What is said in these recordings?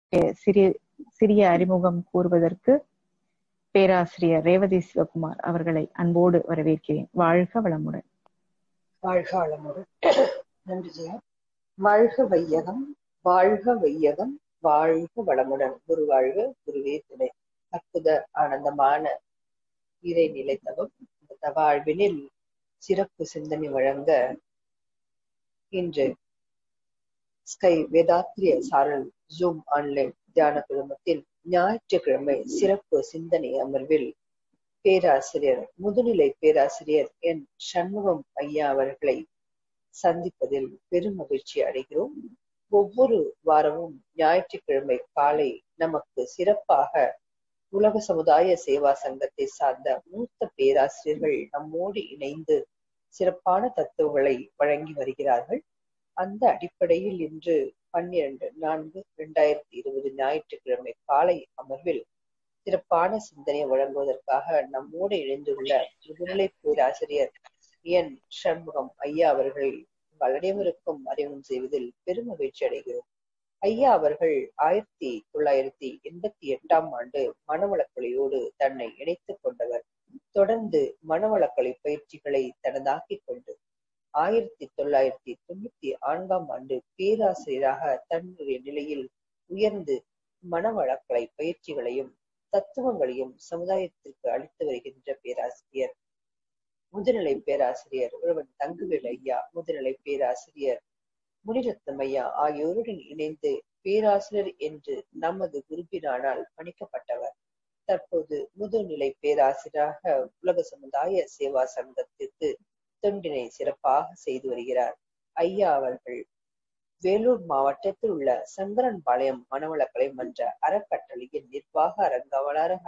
எ- சிறிய சிறிய அறிமுகம் கூறுவதற்கு பேராசிரியர் ரேவதி சிவகுமார் அவர்களை அன்போடு வரவேற்கிறேன் வாழ்க வளமுடன் வாழ்க வளமுடன் நன்றி ஜெயா வாழ்க வையகம் வாழ்க வையகம் வாழ்க வளமுடன் குரு வாழ்க குருவே துணை அற்புத ஆனந்தமான இறை நிலைத்தவம் இந்த தவாழ்வினில் சிறப்பு சிந்தனை வழங்க இன்று ஸ்கை வேதாத்திரிய சாரல் ஜூம் ஆன்லைன் தியான குழுமத்தில் ஞாயிற்றுக்கிழமை சிறப்பு சிந்தனை அமர்வில் பேராசிரியர் முதுநிலை பேராசிரியர் என் சண்முகம் ஐயா அவர்களை சந்திப்பதில் பெரும் மகிழ்ச்சி அடைகிறோம் ஒவ்வொரு வாரமும் ஞாயிற்றுக்கிழமை காலை நமக்கு சிறப்பாக உலக சமுதாய சேவா சங்கத்தை சார்ந்த மூத்த பேராசிரியர்கள் நம்மோடு இணைந்து சிறப்பான தத்துவங்களை வழங்கி வருகிறார்கள் அந்த அடிப்படையில் இன்று பன்னிரண்டு நான்கு இரண்டாயிரத்தி இருபது ஞாயிற்றுக்கிழமை காலை அமர்வில் சிறப்பான சிந்தனை வழங்குவதற்காக நம்மோடு இணைந்துள்ள முதுநிலை பேராசிரியர் என் சண்முகம் ஐயா அவர்கள் உங்கள் அனைவருக்கும் அறிமுகம் செய்வதில் பெரும் மகிழ்ச்சி அடைகிறோம் ஐயா அவர்கள் ஆயிரத்தி தொள்ளாயிரத்தி எண்பத்தி எட்டாம் ஆண்டு மனவளக்கலையோடு தன்னை இணைத்துக் கொண்டவர் தொடர்ந்து மனவளக்கலை பயிற்சிகளை தனதாக்கிக் கொண்டு ஆயிரத்தி தொள்ளாயிரத்தி தொண்ணூத்தி நான்காம் ஆண்டு பேராசிரியராக தன்னுடைய நிலையில் உயர்ந்து மனவளக்கலை பயிற்சிகளையும் தத்துவங்களையும் சமுதாயத்திற்கு அளித்து வருகின்ற பேராசிரியர் முதுநிலை பேராசிரியர் ஒருவன் தங்குவேல் ஐயா முதுநிலை பேராசிரியர் முனிரத்னம் ஐயா ஆகியோருடன் இணைந்து பேராசிரியர் என்று நமது குருப்பினானால் பணிக்கப்பட்டவர் தற்போது முதுநிலை பேராசிரியராக உலக சமுதாய சேவா சங்கத்திற்கு தொண்டினை சிறப்பாக செய்து வருகிறார் ஐயா அவர்கள் வேலூர் மாவட்டத்தில் உள்ள சங்கரன்பாளையம் மனவளக்கலை மன்ற அறக்கட்டளையின் நிர்வாக அரங்காவலராக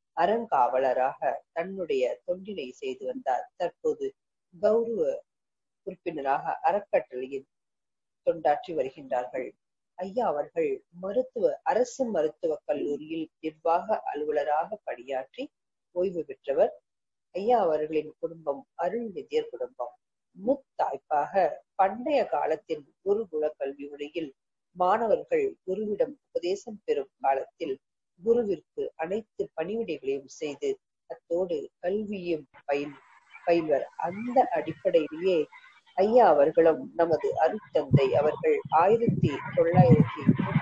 அறங்காவலராக தன்னுடைய தொண்டினை செய்து வந்தார் தற்போது கௌரவ உறுப்பினராக அறக்கட்டளையின் தொண்டாற்றி வருகின்றார்கள் ஐயா அவர்கள் மருத்துவ அரசு மருத்துவக் கல்லூரியில் நிர்வாக அலுவலராக பணியாற்றி ஓய்வு பெற்றவர் ஐயா அவர்களின் குடும்பம் அருள்நிதியர் குடும்பம் முத்தாய்ப்பாக பண்டைய காலத்தின் குருகுல கல்வி முறையில் மாணவர்கள் குருவிடம் உபதேசம் பெறும் காலத்தில் குருவிற்கு அனைத்து பணிவிடைகளையும் செய்து அத்தோடு கல்வியும் பயில் பயில்வர் அந்த அடிப்படையிலேயே ஐயா அவர்களும் நமது அருட்தந்தை அவர்கள் ஆயிரத்தி தொள்ளாயிரத்தி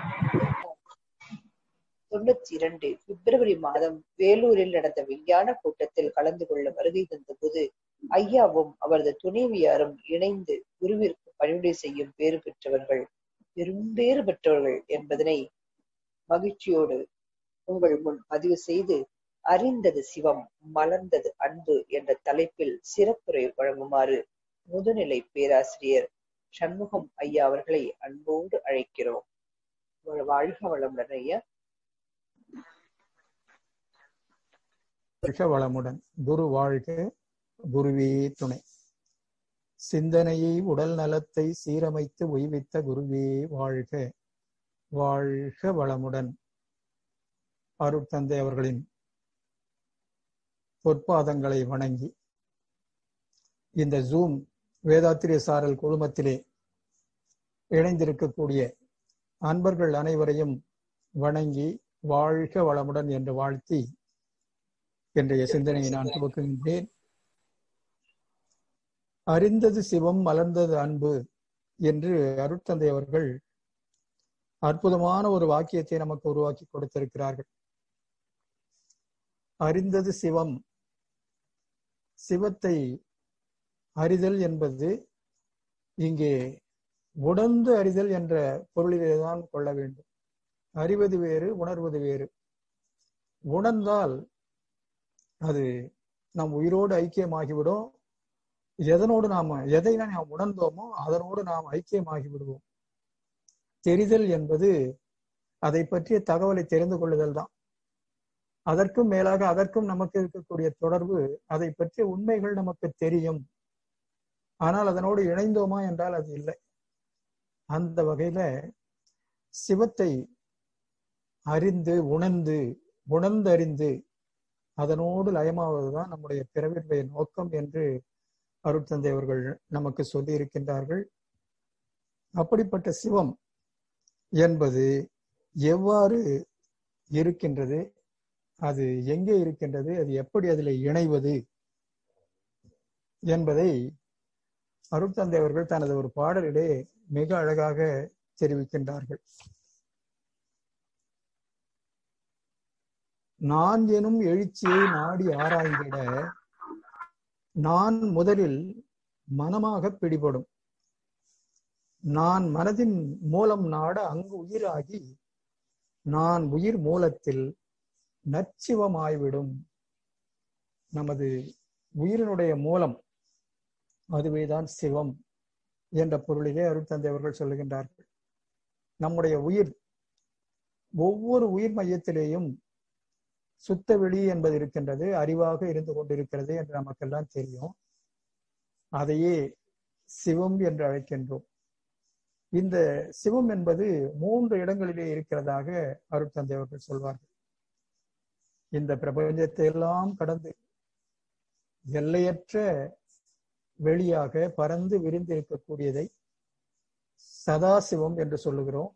தொண்ணூத்தி இரண்டு பிப்ரவரி மாதம் வேலூரில் நடந்த விஞ்ஞான கூட்டத்தில் கலந்து கொள்ள வருகை தந்தபோது ஐயாவும் அவரது துணைவியாரும் இணைந்து குருவிற்கு பணிவிடை செய்யும் பேறு பெற்றவர்கள் பெரும்பேறு பெற்றவர்கள் என்பதனை மகிழ்ச்சியோடு உங்கள் முன் பதிவு செய்து அறிந்தது சிவம் மலர்ந்தது அன்பு என்ற தலைப்பில் சிறப்புரை வழங்குமாறு முதுநிலை பேராசிரியர் சண்முகம் ஐயா அவர்களை அன்போடு அழைக்கிறோம் வாழ்க வளமுடன் ஐயா வாழ்க வளமுடன் குரு வாழ்க குருவே துணை சிந்தனையை உடல் நலத்தை சீரமைத்து உய்வித்த குருவே வாழ்க வாழ்க வளமுடன் அருட்தந்தை அவர்களின் பொற்பாதங்களை வணங்கி இந்த ஜூம் வேதாத்திரிய சாரல் குழுமத்திலே இணைந்திருக்கக்கூடிய அன்பர்கள் அனைவரையும் வணங்கி வாழ்க வளமுடன் என்று வாழ்த்தி இன்றைய சிந்தனையை நான் துவக்குகின்றேன் அறிந்தது சிவம் மலர்ந்தது அன்பு என்று அருட்தந்தை அவர்கள் அற்புதமான ஒரு வாக்கியத்தை நமக்கு உருவாக்கி கொடுத்திருக்கிறார்கள் அறிந்தது சிவம் சிவத்தை அறிதல் என்பது இங்கே உணர்ந்து அறிதல் என்ற பொருளிலேதான் கொள்ள வேண்டும் அறிவது வேறு உணர்வது வேறு உணர்ந்தால் அது நம் உயிரோடு ஐக்கியமாகிவிடும் எதனோடு நாம எதை நாம் உணர்ந்தோமோ அதனோடு நாம் ஐக்கியமாகி விடுவோம் தெரிதல் என்பது அதை பற்றிய தகவலை தெரிந்து கொள்ளுதல் தான் அதற்கும் மேலாக அதற்கும் நமக்கு இருக்கக்கூடிய தொடர்பு அதை பற்றிய உண்மைகள் நமக்கு தெரியும் ஆனால் அதனோடு இணைந்தோமா என்றால் அது இல்லை அந்த வகையில சிவத்தை அறிந்து உணர்ந்து உணர்ந்தறிந்து அதனோடு லயமாவதுதான் நம்முடைய பிறவினுடைய நோக்கம் என்று அருட்தந்தை அவர்கள் நமக்கு சொல்லி இருக்கின்றார்கள் அப்படிப்பட்ட சிவம் என்பது எவ்வாறு இருக்கின்றது அது எங்கே இருக்கின்றது அது எப்படி அதில் இணைவது என்பதை அருட்தந்தை அவர்கள் தனது ஒரு பாடலிலே மிக அழகாக தெரிவிக்கின்றார்கள் நான் எனும் எழுச்சியை நாடி ஆராய்ந்திட நான் முதலில் மனமாக பிடிபடும் நான் மனதின் மூலம் நாட அங்கு உயிராகி நான் உயிர் மூலத்தில் நற்சிவமாய்விடும் நமது உயிரினுடைய மூலம் அதுவேதான் சிவம் என்ற பொருளிலே அருட்தந்தை அவர்கள் சொல்லுகின்றார்கள் நம்முடைய உயிர் ஒவ்வொரு உயிர் மையத்திலேயும் சுத்த வெளி என்பது இருக்கின்றது அறிவாக இருந்து கொண்டிருக்கிறது என்று நமக்கெல்லாம் தெரியும் அதையே சிவம் என்று அழைக்கின்றோம் இந்த சிவம் என்பது மூன்று இடங்களிலே இருக்கிறதாக அருட்தந்தை அவர்கள் சொல்வார்கள் இந்த பிரபஞ்சத்தை எல்லாம் கடந்து எல்லையற்ற வெளியாக பறந்து விரிந்து இருக்கக்கூடியதை சதாசிவம் என்று சொல்லுகிறோம்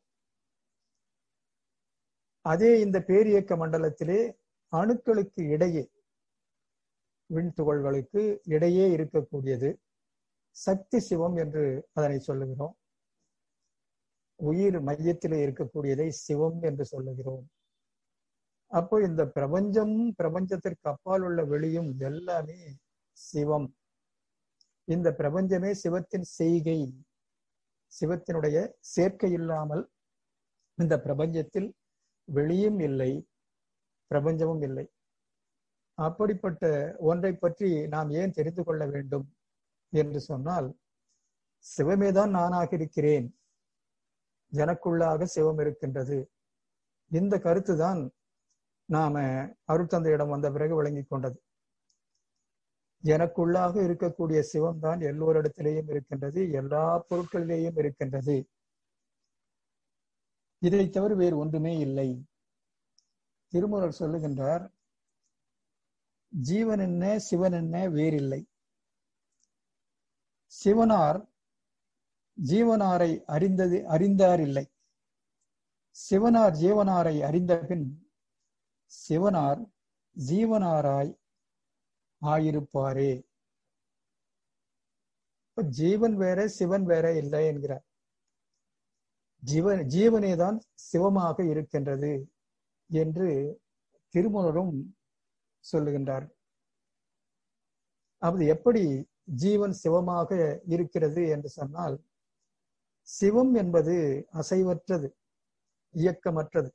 அதே இந்த பேரியக்க மண்டலத்திலே அணுக்களுக்கு இடையே விண்துகள்களுக்கு இடையே இருக்கக்கூடியது சக்தி சிவம் என்று அதனை சொல்லுகிறோம் உயிர் மையத்திலே இருக்கக்கூடியதை சிவம் என்று சொல்லுகிறோம் அப்போ இந்த பிரபஞ்சமும் பிரபஞ்சத்திற்கு அப்பால் உள்ள வெளியும் எல்லாமே சிவம் இந்த பிரபஞ்சமே சிவத்தின் செய்கை சிவத்தினுடைய சேர்க்கை இல்லாமல் இந்த பிரபஞ்சத்தில் வெளியும் இல்லை பிரபஞ்சமும் இல்லை அப்படிப்பட்ட ஒன்றை பற்றி நாம் ஏன் தெரிந்து கொள்ள வேண்டும் என்று சொன்னால் சிவமேதான் நானாக இருக்கிறேன் எனக்குள்ளாக சிவம் இருக்கின்றது இந்த கருத்து தான் நாம அருட்தந்தையிடம் வந்த பிறகு விளங்கிக் கொண்டது எனக்குள்ளாக இருக்கக்கூடிய சிவம் தான் எல்லோரிடத்திலேயும் இருக்கின்றது எல்லா பொருட்களிலேயும் இருக்கின்றது இதை தவிர வேறு ஒன்றுமே இல்லை திருமுறர் சொல்லுகின்றார் ஜீவன் என்ன சிவன் என்ன வேறில்லை சிவனார் ஜீவனாரை அறிந்தது அறிந்தார் இல்லை சிவனார் ஜீவனாரை அறிந்த பின் சிவனார் ஜீவனாராய் ஆயிருப்பாரே ஜீவன் வேற சிவன் வேற இல்லை என்கிறார் ஜீவன் ஜீவனே தான் சிவமாக இருக்கின்றது என்று திருமணரும் சொல்லுகின்றார் அது எப்படி ஜீவன் சிவமாக இருக்கிறது என்று சொன்னால் சிவம் என்பது அசைவற்றது இயக்கமற்றது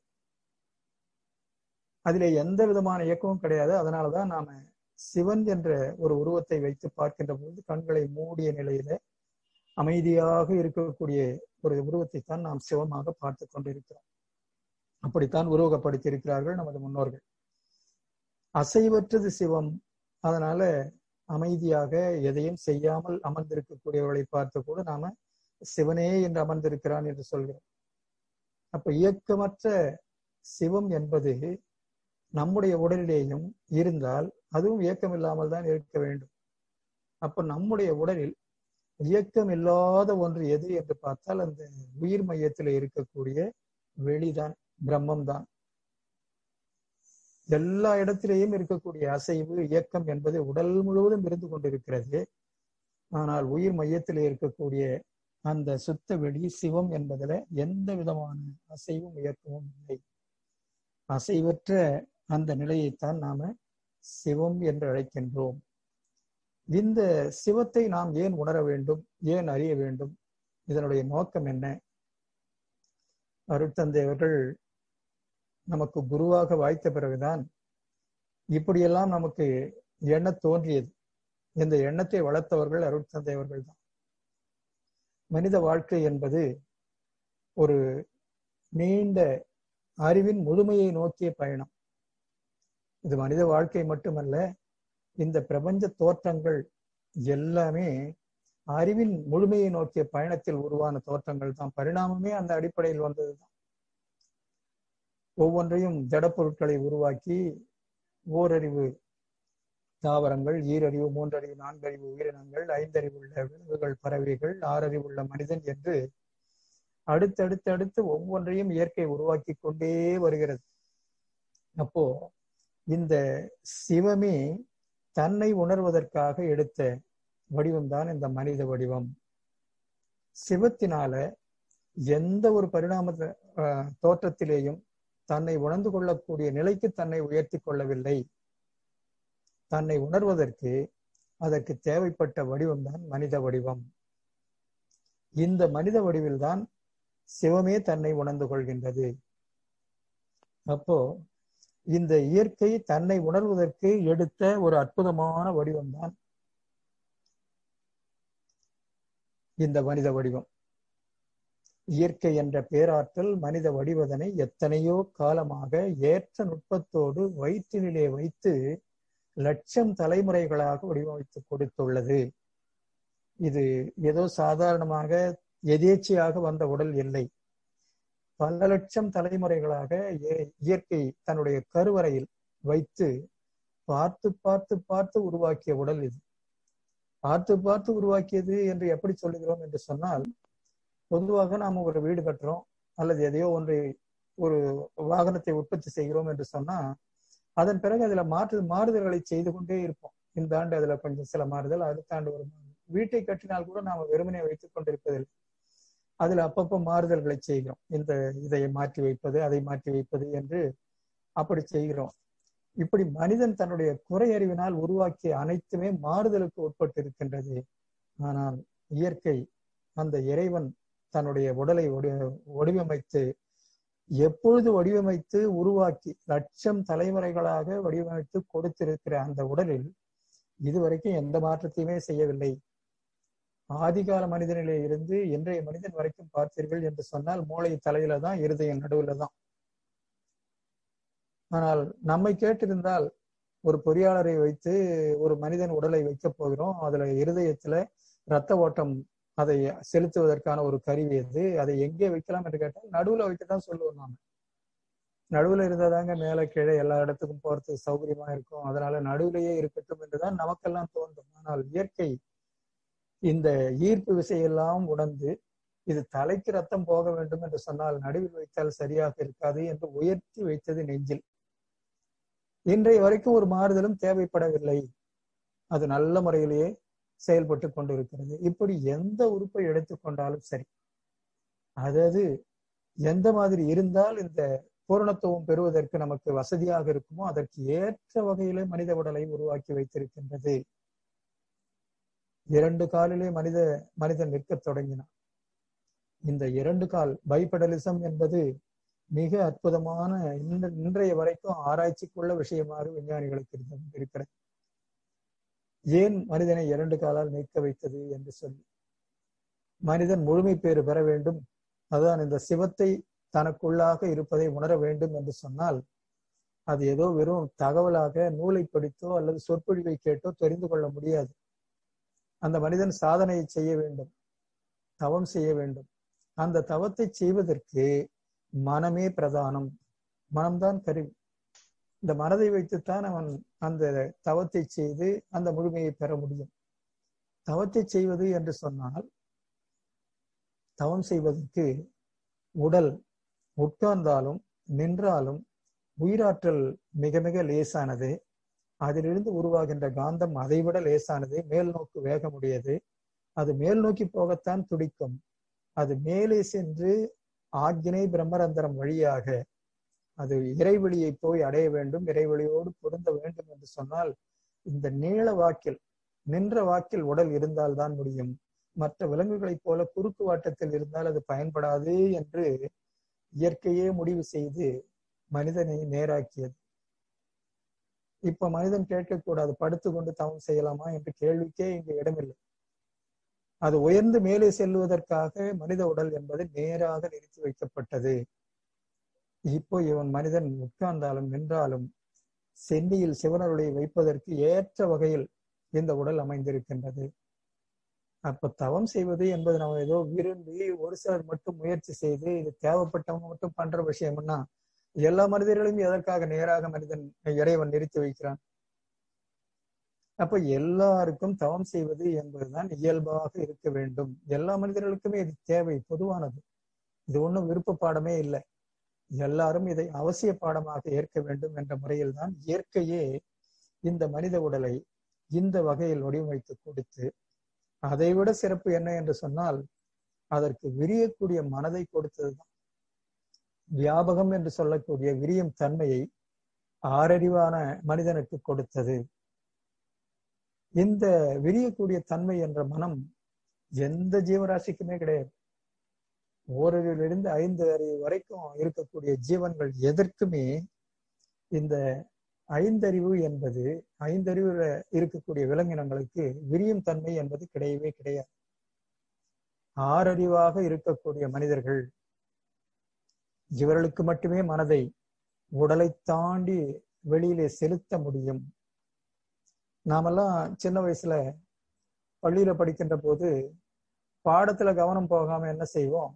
அதிலே எந்த விதமான இயக்கமும் கிடையாது அதனாலதான் நாம சிவன் என்ற ஒரு உருவத்தை வைத்து பார்க்கின்ற போது கண்களை மூடிய நிலையில அமைதியாக இருக்கக்கூடிய ஒரு உருவத்தை தான் நாம் சிவமாக பார்த்து கொண்டிருக்கிறோம் அப்படித்தான் உருவகப்படுத்தி இருக்கிறார்கள் நமது முன்னோர்கள் அசைவற்றது சிவம் அதனால அமைதியாக எதையும் செய்யாமல் அமர்ந்திருக்கக்கூடியவர்களை பார்த்து கூட நாம சிவனே என்று அமர்ந்திருக்கிறான் என்று சொல்கிறோம் அப்ப இயக்கமற்ற சிவம் என்பது நம்முடைய உடலிலேயும் இருந்தால் அதுவும் இயக்கம் இல்லாமல் தான் இருக்க வேண்டும் அப்ப நம்முடைய உடலில் இயக்கம் இல்லாத ஒன்று எது என்று பார்த்தால் அந்த உயிர் மையத்தில் இருக்கக்கூடிய வெளிதான் பிரம்மம் தான் எல்லா இடத்திலேயும் இருக்கக்கூடிய அசைவு இயக்கம் என்பது உடல் முழுவதும் இருந்து கொண்டிருக்கிறது ஆனால் உயிர் மையத்தில் இருக்கக்கூடிய அந்த சுத்த வெளி சிவம் என்பதுல எந்த விதமான அசைவும் இயக்கமும் இல்லை அசைவற்ற அந்த நிலையைத்தான் நாம சிவம் என்று அழைக்கின்றோம் இந்த சிவத்தை நாம் ஏன் உணர வேண்டும் ஏன் அறிய வேண்டும் இதனுடைய நோக்கம் என்ன அருட்தந்தை அவர்கள் நமக்கு குருவாக வாய்த்த பிறகுதான் இப்படியெல்லாம் நமக்கு எண்ண தோன்றியது இந்த எண்ணத்தை வளர்த்தவர்கள் அருட்தந்தை அவர்கள் தான் மனித வாழ்க்கை என்பது ஒரு நீண்ட அறிவின் முழுமையை நோக்கிய பயணம் இது மனித வாழ்க்கை மட்டுமல்ல இந்த பிரபஞ்ச தோற்றங்கள் எல்லாமே அறிவின் முழுமையை நோக்கிய பயணத்தில் உருவான தோற்றங்கள் தான் பரிணாமமே அந்த அடிப்படையில் வந்ததுதான் ஒவ்வொன்றையும் ஜடப்பொருட்களை உருவாக்கி ஓரறிவு தாவரங்கள் ஈரறிவு மூன்றறிவு நான்கறிவு உயிரினங்கள் ஐந்தறிவுள்ள விலங்குகள் பறவைகள் ஆறறிவுள்ள மனிதன் என்று அடுத்தடுத்து அடுத்து ஒவ்வொன்றையும் இயற்கை உருவாக்கி கொண்டே வருகிறது அப்போ இந்த சிவமே தன்னை உணர்வதற்காக எடுத்த வடிவம்தான் இந்த மனித வடிவம் சிவத்தினால எந்த ஒரு பரிணாம அஹ், தோற்றத்திலேயும் தன்னை உணர்ந்து கொள்ளக்கூடிய நிலைக்கு தன்னை உயர்த்தி கொள்ளவில்லை தன்னை உணர்வதற்கு அதற்கு தேவைப்பட்ட வடிவம்தான் மனித வடிவம் இந்த மனித வடிவில்தான் சிவமே தன்னை உணர்ந்து கொள்கின்றது அப்போ இந்த இயற்கை தன்னை உணர்வதற்கு எடுத்த ஒரு அற்புதமான வடிவம்தான் இந்த மனித வடிவம் இயற்கை என்ற பேராற்றல் மனித வடிவதனை எத்தனையோ காலமாக ஏற்ற நுட்பத்தோடு வயிற்றினிலே வைத்து லட்சம் தலைமுறைகளாக வடிவமைத்து கொடுத்துள்ளது இது ஏதோ சாதாரணமாக எதேச்சையாக வந்த உடல் இல்லை பல லட்சம் தலைமுறைகளாக இய- இயற்கை தன்னுடைய கருவறையில் வைத்து பார்த்து பார்த்து பார்த்து உருவாக்கிய உடல் இது பார்த்து பார்த்து உருவாக்கியது என்று எப்படி சொல்லுகிறோம் என்று சொன்னால் பொதுவாக நாம ஒரு வீடு கட்டுறோம் அல்லது எதையோ ஒன்றை ஒரு வாகனத்தை உற்பத்தி செய்கிறோம் என்று சொன்னா அதன் பிறகு அதுல மாற்று மாறுதல்களை செய்து கொண்டே இருப்போம் இந்த ஆண்டு அதுல கொஞ்சம் சில மாறுதல் அடுத்த ஆண்டு ஒரு மாறுதல் வீட்டை கட்டினால் கூட நாம வெறுமனே வைத்துக் கொண்டிருப்பதில்லை அதுல அப்பப்போ மாறுதல்களை செய்கிறோம் இந்த இதை மாற்றி வைப்பது அதை மாற்றி வைப்பது என்று அப்படி செய்கிறோம் இப்படி மனிதன் தன்னுடைய குறை அறிவினால் உருவாக்கிய அனைத்துமே மாறுதலுக்கு உட்பட்டு இருக்கின்றது ஆனால் இயற்கை அந்த இறைவன் தன்னுடைய உடலை வடி- வடிவமைத்து எப்பொழுது வடிவமைத்து உருவாக்கி லட்சம் தலைமுறைகளாக வடிவமைத்து கொடுத்திருக்கிற அந்த உடலில் இதுவரைக்கும் எந்த மாற்றத்தையுமே செய்யவில்லை ஆதிகால மனிதனிலே இருந்து இன்றைய மனிதன் வரைக்கும் பார்த்தீர்கள் என்று சொன்னால் மூளை தலையில தான் இருதயம் நடுவுல தான் ஆனால் நம்மை கேட்டிருந்தால் ஒரு பொறியாளரை வைத்து ஒரு மனிதன் உடலை வைக்க போகிறோம் அதுல இருதயத்துல ரத்த ஓட்டம் அதை செலுத்துவதற்கான ஒரு கருவி எது அதை எங்கே வைக்கலாம் என்று கேட்டால் நடுவுல வைக்கத்தான் சொல்லுவோம் நாம நடுவுல இருந்தாதாங்க மேல கீழே எல்லா இடத்துக்கும் போறதுக்கு சௌகரியமா இருக்கும் அதனால நடுவுலயே இருக்கட்டும் என்றுதான் நமக்கெல்லாம் தோன்றும் ஆனால் இயற்கை இந்த ஈர்ப்பு விசையெல்லாம் உணர்ந்து இது தலைக்கு ரத்தம் போக வேண்டும் என்று சொன்னால் நடுவில் வைத்தால் சரியாக இருக்காது என்று உயர்த்தி வைத்தது நெஞ்சில் இன்றைய வரைக்கும் ஒரு மாறுதலும் தேவைப்படவில்லை அது நல்ல முறையிலேயே செயல்பட்டு கொண்டிருக்கிறது இப்படி எந்த உறுப்பை எடுத்துக்கொண்டாலும் சரி அதாவது எந்த மாதிரி இருந்தால் இந்த பூரணத்துவம் பெறுவதற்கு நமக்கு வசதியாக இருக்குமோ அதற்கு ஏற்ற வகையிலே மனித உடலை உருவாக்கி வைத்திருக்கின்றது இரண்டு காலிலே மனித மனிதன் நிற்கத் தொடங்கினான் இந்த இரண்டு கால் பைபடலிசம் என்பது மிக அற்புதமான இன்ற- இன்றைய வரைக்கும் ஆராய்ச்சிக்குள்ள விஷயமாக விஞ்ஞானிகளுக்கு இருந்து- இருக்கிறது ஏன் மனிதனை இரண்டு காலால் நிற்க வைத்தது என்று சொல்லி மனிதன் முழுமை பேறு பெற வேண்டும் அதான் இந்த சிவத்தை தனக்குள்ளாக இருப்பதை உணர வேண்டும் என்று சொன்னால் அது ஏதோ வெறும் தகவலாக நூலை படித்தோ அல்லது சொற்பொழிவை கேட்டோ தெரிந்து கொள்ள முடியாது அந்த மனிதன் சாதனையை செய்ய வேண்டும் தவம் செய்ய வேண்டும் அந்த தவத்தை செய்வதற்கு மனமே பிரதானம் மனம்தான் கருவி இந்த மனதை வைத்துத்தான் அவன் அந்த தவத்தை செய்து அந்த முழுமையை பெற முடியும் தவத்தை செய்வது என்று சொன்னால் தவம் செய்வதற்கு உடல் உட்கார்ந்தாலும் நின்றாலும் உயிராற்றல் மிக மிக லேசானது அதிலிருந்து உருவாகின்ற காந்தம் அதைவிட லேசானது மேல் நோக்கு வேகமுடையது அது மேல் நோக்கி போகத்தான் துடிக்கும் அது மேலே சென்று ஆக்னை பிரம்மரந்தரம் வழியாக அது இறைவெளியை போய் அடைய வேண்டும் இறைவெளியோடு பொருந்த வேண்டும் என்று சொன்னால் இந்த நீள வாக்கில் நின்ற வாக்கில் உடல் இருந்தால்தான் முடியும் மற்ற விலங்குகளைப் போல குறுக்கு வாட்டத்தில் இருந்தால் அது பயன்படாது என்று இயற்கையே முடிவு செய்து மனிதனை நேராக்கியது இப்ப மனிதன் கேட்கக்கூடாது படுத்துக்கொண்டு தவம் செய்யலாமா என்ற கேள்விக்கே இங்கு இடமில்லை அது உயர்ந்து மேலே செல்வதற்காக மனித உடல் என்பது நேராக நிறுத்தி வைக்கப்பட்டது இப்போ இவன் மனிதன் உட்கார்ந்தாலும் நின்றாலும் சென்னியில் சிவனருளை வைப்பதற்கு ஏற்ற வகையில் இந்த உடல் அமைந்திருக்கின்றது அப்ப தவம் செய்வது என்பது நம்ம ஏதோ விரும்பி ஒரு சிலர் மட்டும் முயற்சி செய்து இது தேவைப்பட்டவங்க மட்டும் பண்ற விஷயம்னா எல்லா மனிதர்களையும் எதற்காக நேராக மனிதன் இறைவன் நிறுத்தி வைக்கிறான் அப்ப எல்லாருக்கும் தவம் செய்வது என்பதுதான் இயல்பாக இருக்க வேண்டும் எல்லா மனிதர்களுக்குமே இது தேவை பொதுவானது இது ஒண்ணும் விருப்ப பாடமே இல்லை எல்லாரும் இதை அவசிய பாடமாக ஏற்க வேண்டும் என்ற முறையில் தான் இயற்கையே இந்த மனித உடலை இந்த வகையில் வடிவமைத்து கொடுத்து அதைவிட சிறப்பு என்ன என்று சொன்னால் அதற்கு விரியக்கூடிய மனதை கொடுத்ததுதான் வியாபகம் என்று சொல்லக்கூடிய விரியும் தன்மையை ஆறறிவான மனிதனுக்கு கொடுத்தது இந்த விரியக்கூடிய தன்மை என்ற மனம் எந்த ஜீவராசிக்குமே கிடையாது ஓரறிவிலிருந்து ஐந்து அறிவு வரைக்கும் இருக்கக்கூடிய ஜீவன்கள் எதற்குமே இந்த ஐந்தறிவு என்பது ஐந்தறிவுல இருக்கக்கூடிய விலங்கினங்களுக்கு விரியும் தன்மை என்பது கிடையவே கிடையாது ஆறறிவாக இருக்கக்கூடிய மனிதர்கள் இவர்களுக்கு மட்டுமே மனதை உடலை தாண்டி வெளியிலே செலுத்த முடியும் நாமெல்லாம் சின்ன வயசுல பள்ளியில படிக்கின்ற போது பாடத்துல கவனம் போகாம என்ன செய்வோம்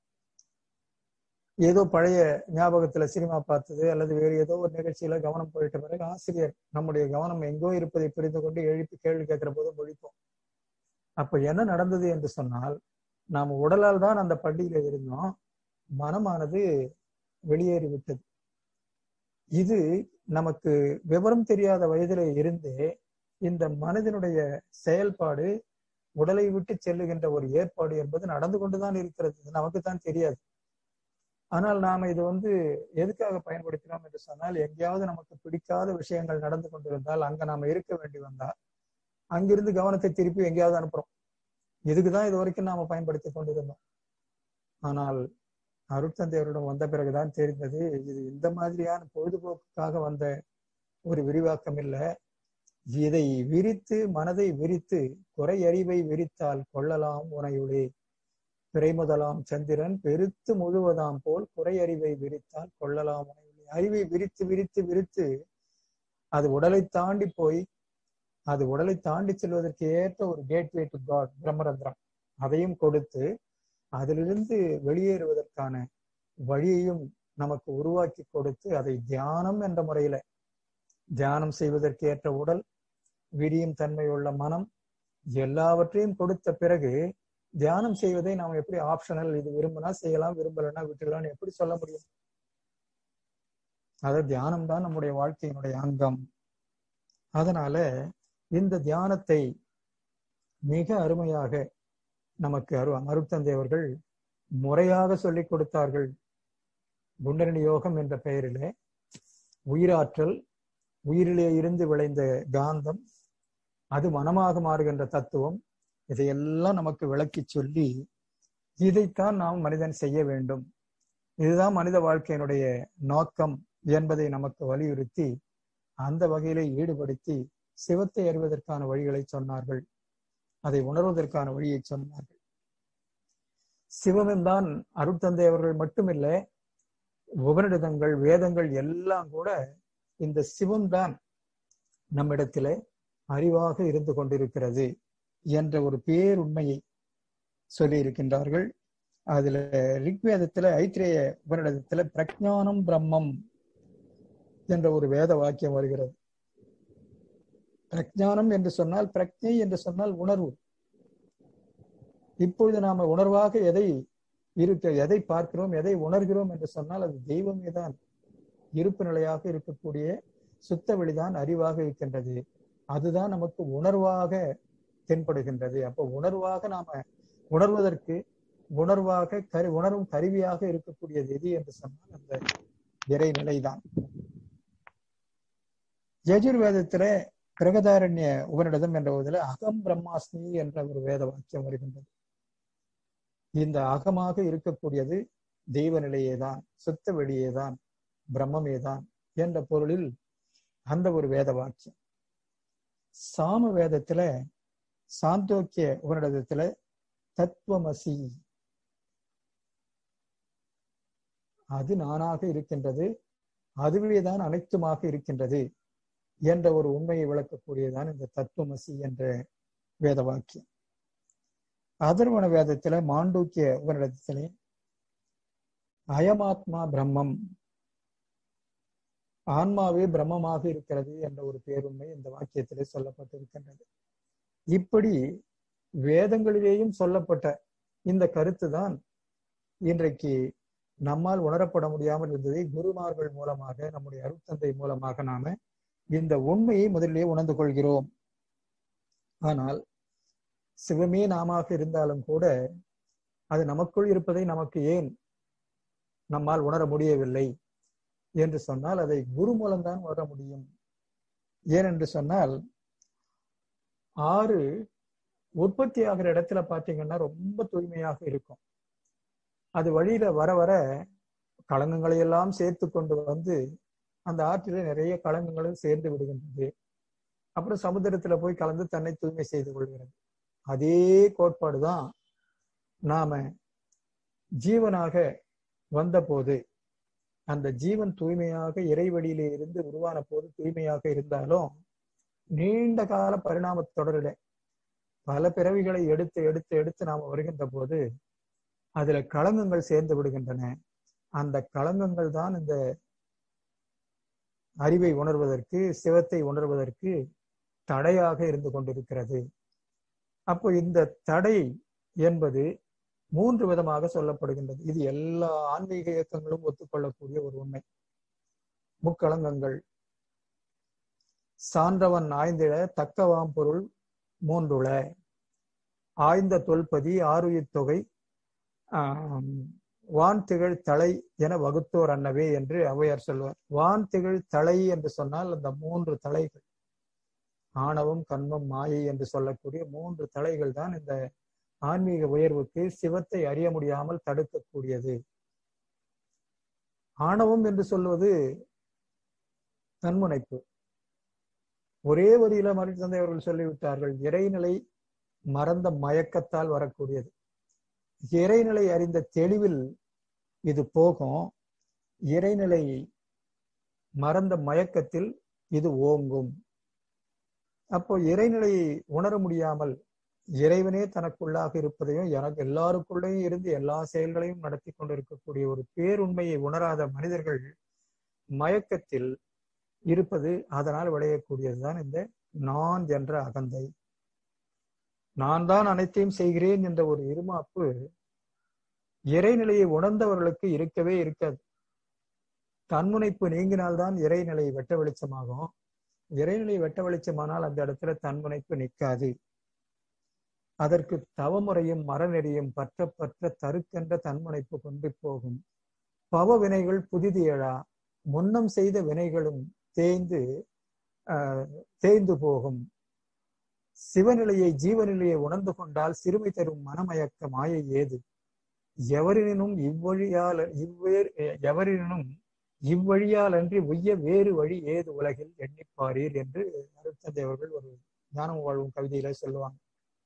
ஏதோ பழைய ஞாபகத்துல சினிமா பார்த்தது அல்லது வேறு ஏதோ ஒரு நிகழ்ச்சியில கவனம் போயிட்ட பிறகு ஆசிரியர் நம்முடைய கவனம் எங்கோ இருப்பதை புரிந்து கொண்டு எழுப்பி கேள்வி கேட்கிற போது முழிப்போம் அப்ப என்ன நடந்தது என்று சொன்னால் நாம் உடலால் தான் அந்த பள்ளியில இருந்தோம் மனமானது வெளியேறி விட்டது இது நமக்கு விவரம் தெரியாத வயதில இருந்தே இந்த மனதினுடைய செயல்பாடு உடலை விட்டு செல்லுகின்ற ஒரு ஏற்பாடு என்பது நடந்து கொண்டுதான் இருக்கிறது நமக்கு தான் தெரியாது ஆனால் நாம இது வந்து எதுக்காக பயன்படுத்தினோம் என்று சொன்னால் எங்கேயாவது நமக்கு பிடிக்காத விஷயங்கள் நடந்து கொண்டிருந்தால் அங்க நாம இருக்க வேண்டி வந்தால் அங்கிருந்து கவனத்தை திருப்பி எங்கேயாவது அனுப்புறோம் இதுக்குதான் இது வரைக்கும் நாம பயன்படுத்தி கொண்டிருந்தோம் ஆனால் அருட்தந்தையரிடம் வந்த பிறகுதான் தெரிந்தது இது இந்த மாதிரியான பொழுதுபோக்குக்காக வந்த ஒரு விரிவாக்கம் இல்லை இதை விரித்து மனதை விரித்து குறை அறிவை விரித்தால் கொள்ளலாம் உனையுளே பிறை முதலாம் சந்திரன் பெருத்து முழுவதாம் போல் குறை அறிவை விரித்தால் கொள்ளலாம் உனையுளே அறிவை விரித்து விரித்து விரித்து அது உடலை தாண்டி போய் அது உடலை தாண்டி செல்வதற்கு ஏற்ற ஒரு கேட்வே டு காட் பிரம்மரந்திரம் அதையும் கொடுத்து அதிலிருந்து வெளியேறுவதற்கான வழியையும் நமக்கு உருவாக்கி கொடுத்து அதை தியானம் என்ற முறையில தியானம் செய்வதற்கு ஏற்ற உடல் விரியும் தன்மையுள்ள மனம் எல்லாவற்றையும் கொடுத்த பிறகு தியானம் செய்வதை நாம் எப்படி ஆப்ஷனல் இது விரும்பினா செய்யலாம் விரும்பலன்னா விட்டுலாம்னு எப்படி சொல்ல முடியும் அத தியானம் தான் நம்முடைய வாழ்க்கையினுடைய அங்கம் அதனால இந்த தியானத்தை மிக அருமையாக நமக்கு அரு அருட்தந்தை அவர்கள் முறையாக சொல்லிக் கொடுத்தார்கள் குண்டரணி யோகம் என்ற பெயரிலே உயிராற்றல் உயிரிலே இருந்து விளைந்த காந்தம் அது மனமாக மாறுகின்ற தத்துவம் இதையெல்லாம் நமக்கு விளக்கி சொல்லி இதைத்தான் நாம் மனிதன் செய்ய வேண்டும் இதுதான் மனித வாழ்க்கையினுடைய நோக்கம் என்பதை நமக்கு வலியுறுத்தி அந்த வகையிலே ஈடுபடுத்தி சிவத்தை அறிவதற்கான வழிகளை சொன்னார்கள் அதை உணர்வதற்கான வழியை சொன்னார்கள் சிவமென்தான் அருட்தந்தை அவர்கள் மட்டுமில்லை உபனிடதங்கள் வேதங்கள் எல்லாம் கூட இந்த சிவம்தான் நம்மிடத்திலே அறிவாக இருந்து கொண்டிருக்கிறது என்ற ஒரு பேருண்மையை சொல்லி இருக்கின்றார்கள் அதுல ரிக்வேதத்துல ஐத்திரேய உபனிடத்துல பிரஜானம் பிரம்மம் என்ற ஒரு வேத வாக்கியம் வருகிறது பிரஜானம் என்று சொன்னால் பிரக்ஞை என்று சொன்னால் உணர்வு இப்பொழுது நாம உணர்வாக எதை இருக்க எதை பார்க்கிறோம் எதை உணர்கிறோம் என்று சொன்னால் அது தெய்வமே தான் இருப்பு நிலையாக இருக்கக்கூடிய சுத்த வெளிதான் அறிவாக இருக்கின்றது அதுதான் நமக்கு உணர்வாக தென்படுகின்றது அப்போ உணர்வாக நாம உணர்வதற்கு உணர்வாக கரு உணர்வும் கருவியாக இருக்கக்கூடியது எது என்று சொன்னால் அந்த இறைநிலைதான் யஜுர்வேதத்துல பிரகதாரண்ய உபனிடதம் என்ற போதில் அகம் பிரம்மாஸ்மி என்ற ஒரு வேத வாக்கியம் வருகின்றது இந்த அகமாக இருக்கக்கூடியது தெய்வ நிலையேதான் சுத்த வெளியேதான் பிரம்மமேதான் என்ற பொருளில் அந்த ஒரு வேத வாக்கியம் சாம வேதத்துல சாந்தோக்கிய உபனிடத்துல தத்துவமசி அது நானாக இருக்கின்றது அதுவேதான் அனைத்துமாக இருக்கின்றது என்ற ஒரு உண்மையை விளக்கக்கூடியதான் இந்த தத்துவமசி என்ற வேத வாக்கியம் அதர்வன வேதத்துல மாண்டூக்கிய உபனிடத்திலே அயமாத்மா பிரம்மம் ஆன்மாவே பிரம்மமாக இருக்கிறது என்ற ஒரு பேருண்மை இந்த வாக்கியத்திலே சொல்லப்பட்டிருக்கின்றது இப்படி வேதங்களிலேயும் சொல்லப்பட்ட இந்த கருத்து தான் இன்றைக்கு நம்மால் உணரப்பட முடியாமல் இருந்ததை குருமார்கள் மூலமாக நம்முடைய அருட்தந்தை மூலமாக நாம இந்த உண்மையை முதலிலே உணர்ந்து கொள்கிறோம் ஆனால் சிவமே நாம இருந்தாலும் கூட அது நமக்குள் இருப்பதை நமக்கு ஏன் நம்மால் உணர முடியவில்லை என்று சொன்னால் அதை குரு மூலம்தான் உணர முடியும் ஏனென்று சொன்னால் ஆறு உற்பத்தி ஆகிற இடத்துல பாத்தீங்கன்னா ரொம்ப தூய்மையாக இருக்கும் அது வழியில வர வர களங்கங்களை எல்லாம் சேர்த்து கொண்டு வந்து அந்த ஆற்றில நிறைய களங்கங்களும் சேர்ந்து விடுகின்றது அப்புறம் சமுத்திரத்துல போய் கலந்து தன்னை தூய்மை செய்து கொள்கிறது அதே கோட்பாடுதான் நாம ஜீவனாக வந்தபோது அந்த ஜீவன் தூய்மையாக இறைவழியிலே இருந்து உருவான போது தூய்மையாக இருந்தாலும் நீண்ட கால பரிணாம தொடரில பல பிறவிகளை எடுத்து எடுத்து எடுத்து நாம வருகின்ற போது அதுல களங்கங்கள் சேர்ந்து விடுகின்றன அந்த களங்கங்கள் தான் இந்த அறிவை உணர்வதற்கு சிவத்தை உணர்வதற்கு தடையாக இருந்து கொண்டிருக்கிறது அப்போ இந்த தடை என்பது மூன்று விதமாக சொல்லப்படுகின்றது இது எல்லா ஆன்மீக இயக்கங்களும் ஒத்துக்கொள்ளக்கூடிய ஒரு உண்மை முக்களங்கங்கள் சான்றவன் ஆய்ந்திட தக்கவாம் பொருள் மூன்றுள ஆய்ந்த தொல்பதி ஆறுயிர் தொகை ஆஹ் வான் திகழ் தலை என வகுத்தோர் அன்னவே என்று ஔவையார் சொல்வார் வான் திகழ் தலை என்று சொன்னால் அந்த மூன்று தலைகள் ஆணவம் கண்மம் மாயை என்று சொல்லக்கூடிய மூன்று தலைகள் தான் இந்த ஆன்மீக உயர்வுக்கு சிவத்தை அறிய முடியாமல் தடுக்கக்கூடியது ஆணவம் என்று சொல்வது தன்முனைப்பு ஒரே வரியில மறை தந்தை அவர்கள் சொல்லிவிட்டார்கள் இறைநிலை மறந்த மயக்கத்தால் வரக்கூடியது இறைநிலை அறிந்த தெளிவில் இது போகும் இறைநிலை மறந்த மயக்கத்தில் இது ஓங்கும் அப்போ இறைநிலையை உணர முடியாமல் இறைவனே தனக்குள்ளாக இருப்பதையும் எனக்கு எல்லாருக்குள்ளேயும் இருந்து எல்லா செயல்களையும் நடத்தி கொண்டிருக்கக்கூடிய ஒரு பேருண்மையை உணராத மனிதர்கள் மயக்கத்தில் இருப்பது அதனால் விளையக்கூடியதுதான் இந்த நான் என்ற அகந்தை நான் தான் அனைத்தையும் செய்கிறேன் என்ற ஒரு இருமாப்பு இறைநிலையை உணர்ந்தவர்களுக்கு இருக்கவே இருக்காது தன்முனைப்பு நீங்கினால்தான் இறைநிலை வெட்ட வெளிச்சமாகும் இறைநிலை வெட்ட வெளிச்சமானால் அந்த இடத்துல தன்முனைப்பு நிற்காது அதற்கு தவமுறையும் மரநெறியும் பற்ற பற்ற தருக்கென்ற தன்முனைப்பு கொண்டு போகும் பவ வினைகள் புதிது எழா முன்னம் செய்த வினைகளும் தேய்ந்து ஆஹ் தேய்ந்து போகும் சிவநிலையை ஜீவநிலையை உணர்ந்து கொண்டால் சிறுமை தரும் மனமயக்க மாயை ஏது எவரினும் இவ்வழியால் இவ்வேறு எவரினும் இவ்வழியால் அன்றி உய்ய வேறு வழி ஏது உலகில் எண்ணிப்பாரீர் என்று அருட்தந்தை அவர்கள் ஒரு ஞானம் வாழ்வும் கவிதையில சொல்லுவாங்க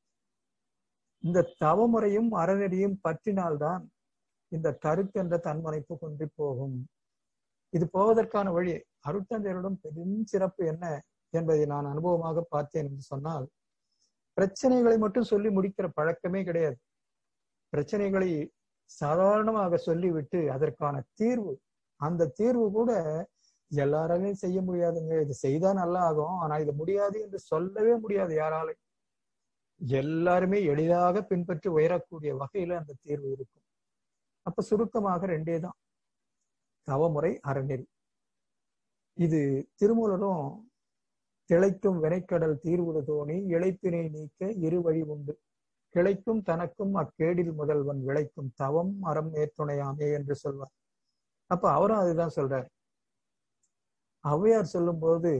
இந்த தவமுறையும் அறநெறியும் பற்றினால்தான் இந்த தருக்கென்ற தன்மனைப்பு கொண்டு போகும் இது போவதற்கான வழி அருட்தந்தையரிடம் பெரும் சிறப்பு என்ன என்பதை நான் அனுபவமாக பார்த்தேன் என்று சொன்னால் பிரச்சனைகளை மட்டும் சொல்லி முடிக்கிற பழக்கமே கிடையாது பிரச்சனைகளை சாதாரணமாக சொல்லிவிட்டு அதற்கான தீர்வு அந்த தீர்வு கூட எல்லாராலே செய்ய முடியாதுங்க இது செய்தா நல்லா ஆகும் ஆனா இது முடியாது என்று சொல்லவே முடியாது யாராலும் எல்லாருமே எளிதாக பின்பற்றி உயரக்கூடிய வகையில அந்த தீர்வு இருக்கும் அப்ப சுருக்கமாக ரெண்டே தான் தவமுறை அறநெறி இது திருமூலரும் திளைக்கும் வினைக்கடல் தீர்வுடு தோணி இழைப்பினை நீக்க இரு வழி உண்டு கிளைக்கும் தனக்கும் அக்கேடில் முதல்வன் விளைக்கும் தவம் அறம் மேற்துணையாமே என்று சொல்வார் அப்ப அவரும் அதுதான் சொல்றார் ஔவையார் சொல்லும் போது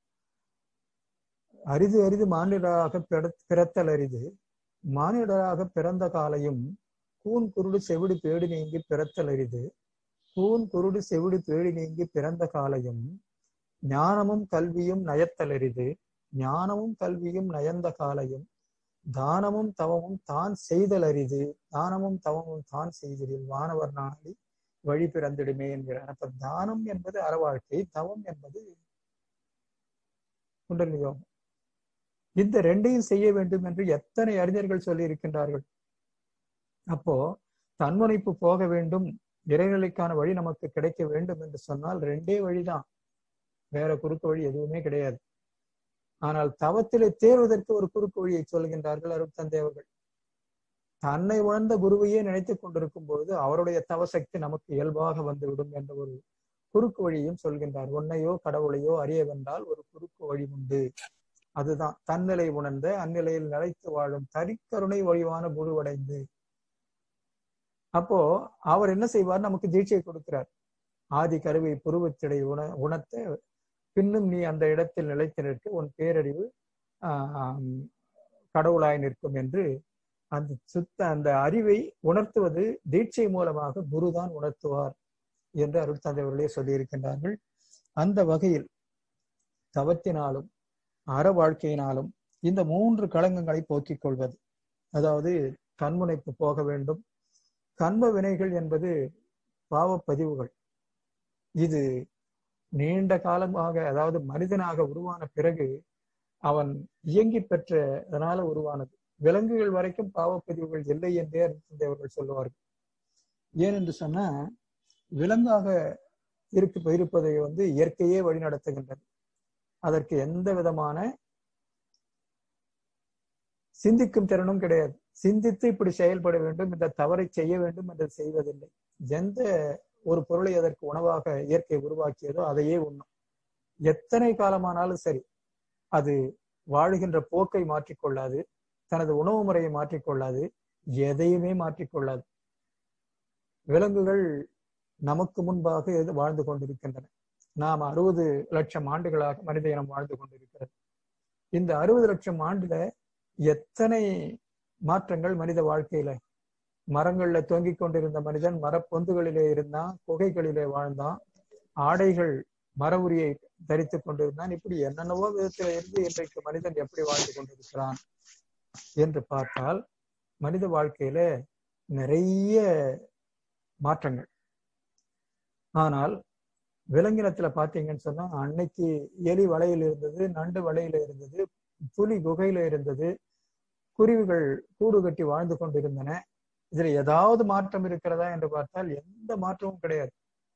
அரிது அரிது மானிடராக பிறத்தல் அரிது மானிடராக பிறந்த காலையும் கூன் குருடு செவிடு பேடு நீங்கி பிறத்தல் அரிது கூன் குருடு செவிடு பேடு நீங்கி பிறந்த காலையும் ஞானமும் கல்வியும் நயத்தல் அரிது ஞானமும் கல்வியும் நயந்த காலையும் தானமும் தவமும் தான் செய்தல் அரிது தானமும் தவமும் தான் செய்திடில் வானவர் நாளி வழி பிறந்திடுமே என்கிறார் அப்ப தானம் என்பது அறவாழ்க்கை தவம் என்பது குண்டலி யோகம் இந்த ரெண்டையும் செய்ய வேண்டும் என்று எத்தனை அறிஞர்கள் சொல்லி இருக்கின்றார்கள் அப்போ தன்முனைப்பு போக வேண்டும் இறைநிலைக்கான வழி நமக்கு கிடைக்க வேண்டும் என்று சொன்னால் ரெண்டே வழிதான் வேற குறுக்கு வழி எதுவுமே கிடையாது ஆனால் தவத்திலே தேர்வதற்கு ஒரு குறுக்கு வழியை சொல்கின்றார்கள் அருட்தந்தை அவர்கள் தன்னை உணர்ந்த குருவையே நினைத்துக் கொண்டிருக்கும் பொழுது அவருடைய தவசக்தி நமக்கு இயல்பாக வந்துவிடும் என்ற ஒரு குறுக்கு வழியும் சொல்கின்றார் உன்னையோ கடவுளையோ அறிய வென்றால் ஒரு குறுக்கு வழி உண்டு அதுதான் தன்னிலை உணர்ந்த அந்நிலையில் நிலைத்து வாழும் தரிக்கருணை வழிவான குருவடைந்து அப்போ அவர் என்ன செய்வார் நமக்கு தீட்சை கொடுக்கிறார் ஆதி கருவை புருவத்திடை உண உணர்த்த பின்னும் நீ அந்த இடத்தில் நிலைத்து நிற்க உன் பேரறிவு ஆஹ் கடவுளாய் நிற்கும் என்று அந்த சுத்த அந்த அறிவை உணர்த்துவது தீட்சை மூலமாக குருதான் உணர்த்துவார் என்று அருள் தந்தைவர்களே சொல்லியிருக்கின்றார்கள் அந்த வகையில் தவத்தினாலும் அற வாழ்க்கையினாலும் இந்த மூன்று களங்கங்களை போக்கிக் கொள்வது அதாவது கண்முனைப்பு போக வேண்டும் கண்ம வினைகள் என்பது பாவப்பதிவுகள் இது நீண்ட காலமாக அதாவது மனிதனாக உருவான பிறகு அவன் இயங்கி பெற்றதனால உருவானது விலங்குகள் வரைக்கும் பாவப்பதிவுகள் இல்லை என்றே அவர்கள் சொல்லுவார்கள் ஏனென்று சொன்னா விலங்காக இருக்கு இருப்பதை வந்து இயற்கையே வழிநடத்துகின்றது அதற்கு எந்த விதமான சிந்திக்கும் திறனும் கிடையாது சிந்தித்து இப்படி செயல்பட வேண்டும் இந்த தவறை செய்ய வேண்டும் என்று செய்வதில்லை எந்த ஒரு பொருளை அதற்கு உணவாக இயற்கை உருவாக்கியதோ அதையே உண்ணும் எத்தனை காலமானாலும் சரி அது வாழுகின்ற போக்கை மாற்றிக்கொள்ளாது தனது உணவு முறையை மாற்றிக்கொள்ளாது எதையுமே மாற்றிக்கொள்ளாது விலங்குகள் நமக்கு முன்பாக வாழ்ந்து கொண்டிருக்கின்றன நாம் அறுபது லட்சம் ஆண்டுகளாக மனித இனம் வாழ்ந்து கொண்டிருக்கிறது இந்த அறுபது லட்சம் ஆண்டுல எத்தனை மாற்றங்கள் மனித வாழ்க்கையில மரங்கள்ல தொங்கிக் கொண்டிருந்த மனிதன் மரப்பொந்துகளிலே இருந்தான் குகைகளிலே வாழ்ந்தான் ஆடைகள் மர உரியை தரித்து கொண்டிருந்தான் இப்படி என்னென்னவோ விதத்தில இருந்து இன்றைக்கு மனிதன் எப்படி வாழ்ந்து கொண்டிருக்கிறான் என்று பார்த்தால் மனித வாழ்க்கையில நிறைய மாற்றங்கள் ஆனால் விலங்கினத்துல பாத்தீங்கன்னு சொன்னா அன்னைக்கு எலி வலையில் இருந்தது நண்டு வலையில இருந்தது புலி குகையில இருந்தது குருவிகள் கூடு கட்டி வாழ்ந்து கொண்டிருந்தன இதுல ஏதாவது மாற்றம் இருக்கிறதா என்று பார்த்தால் எந்த மாற்றமும் கிடையாது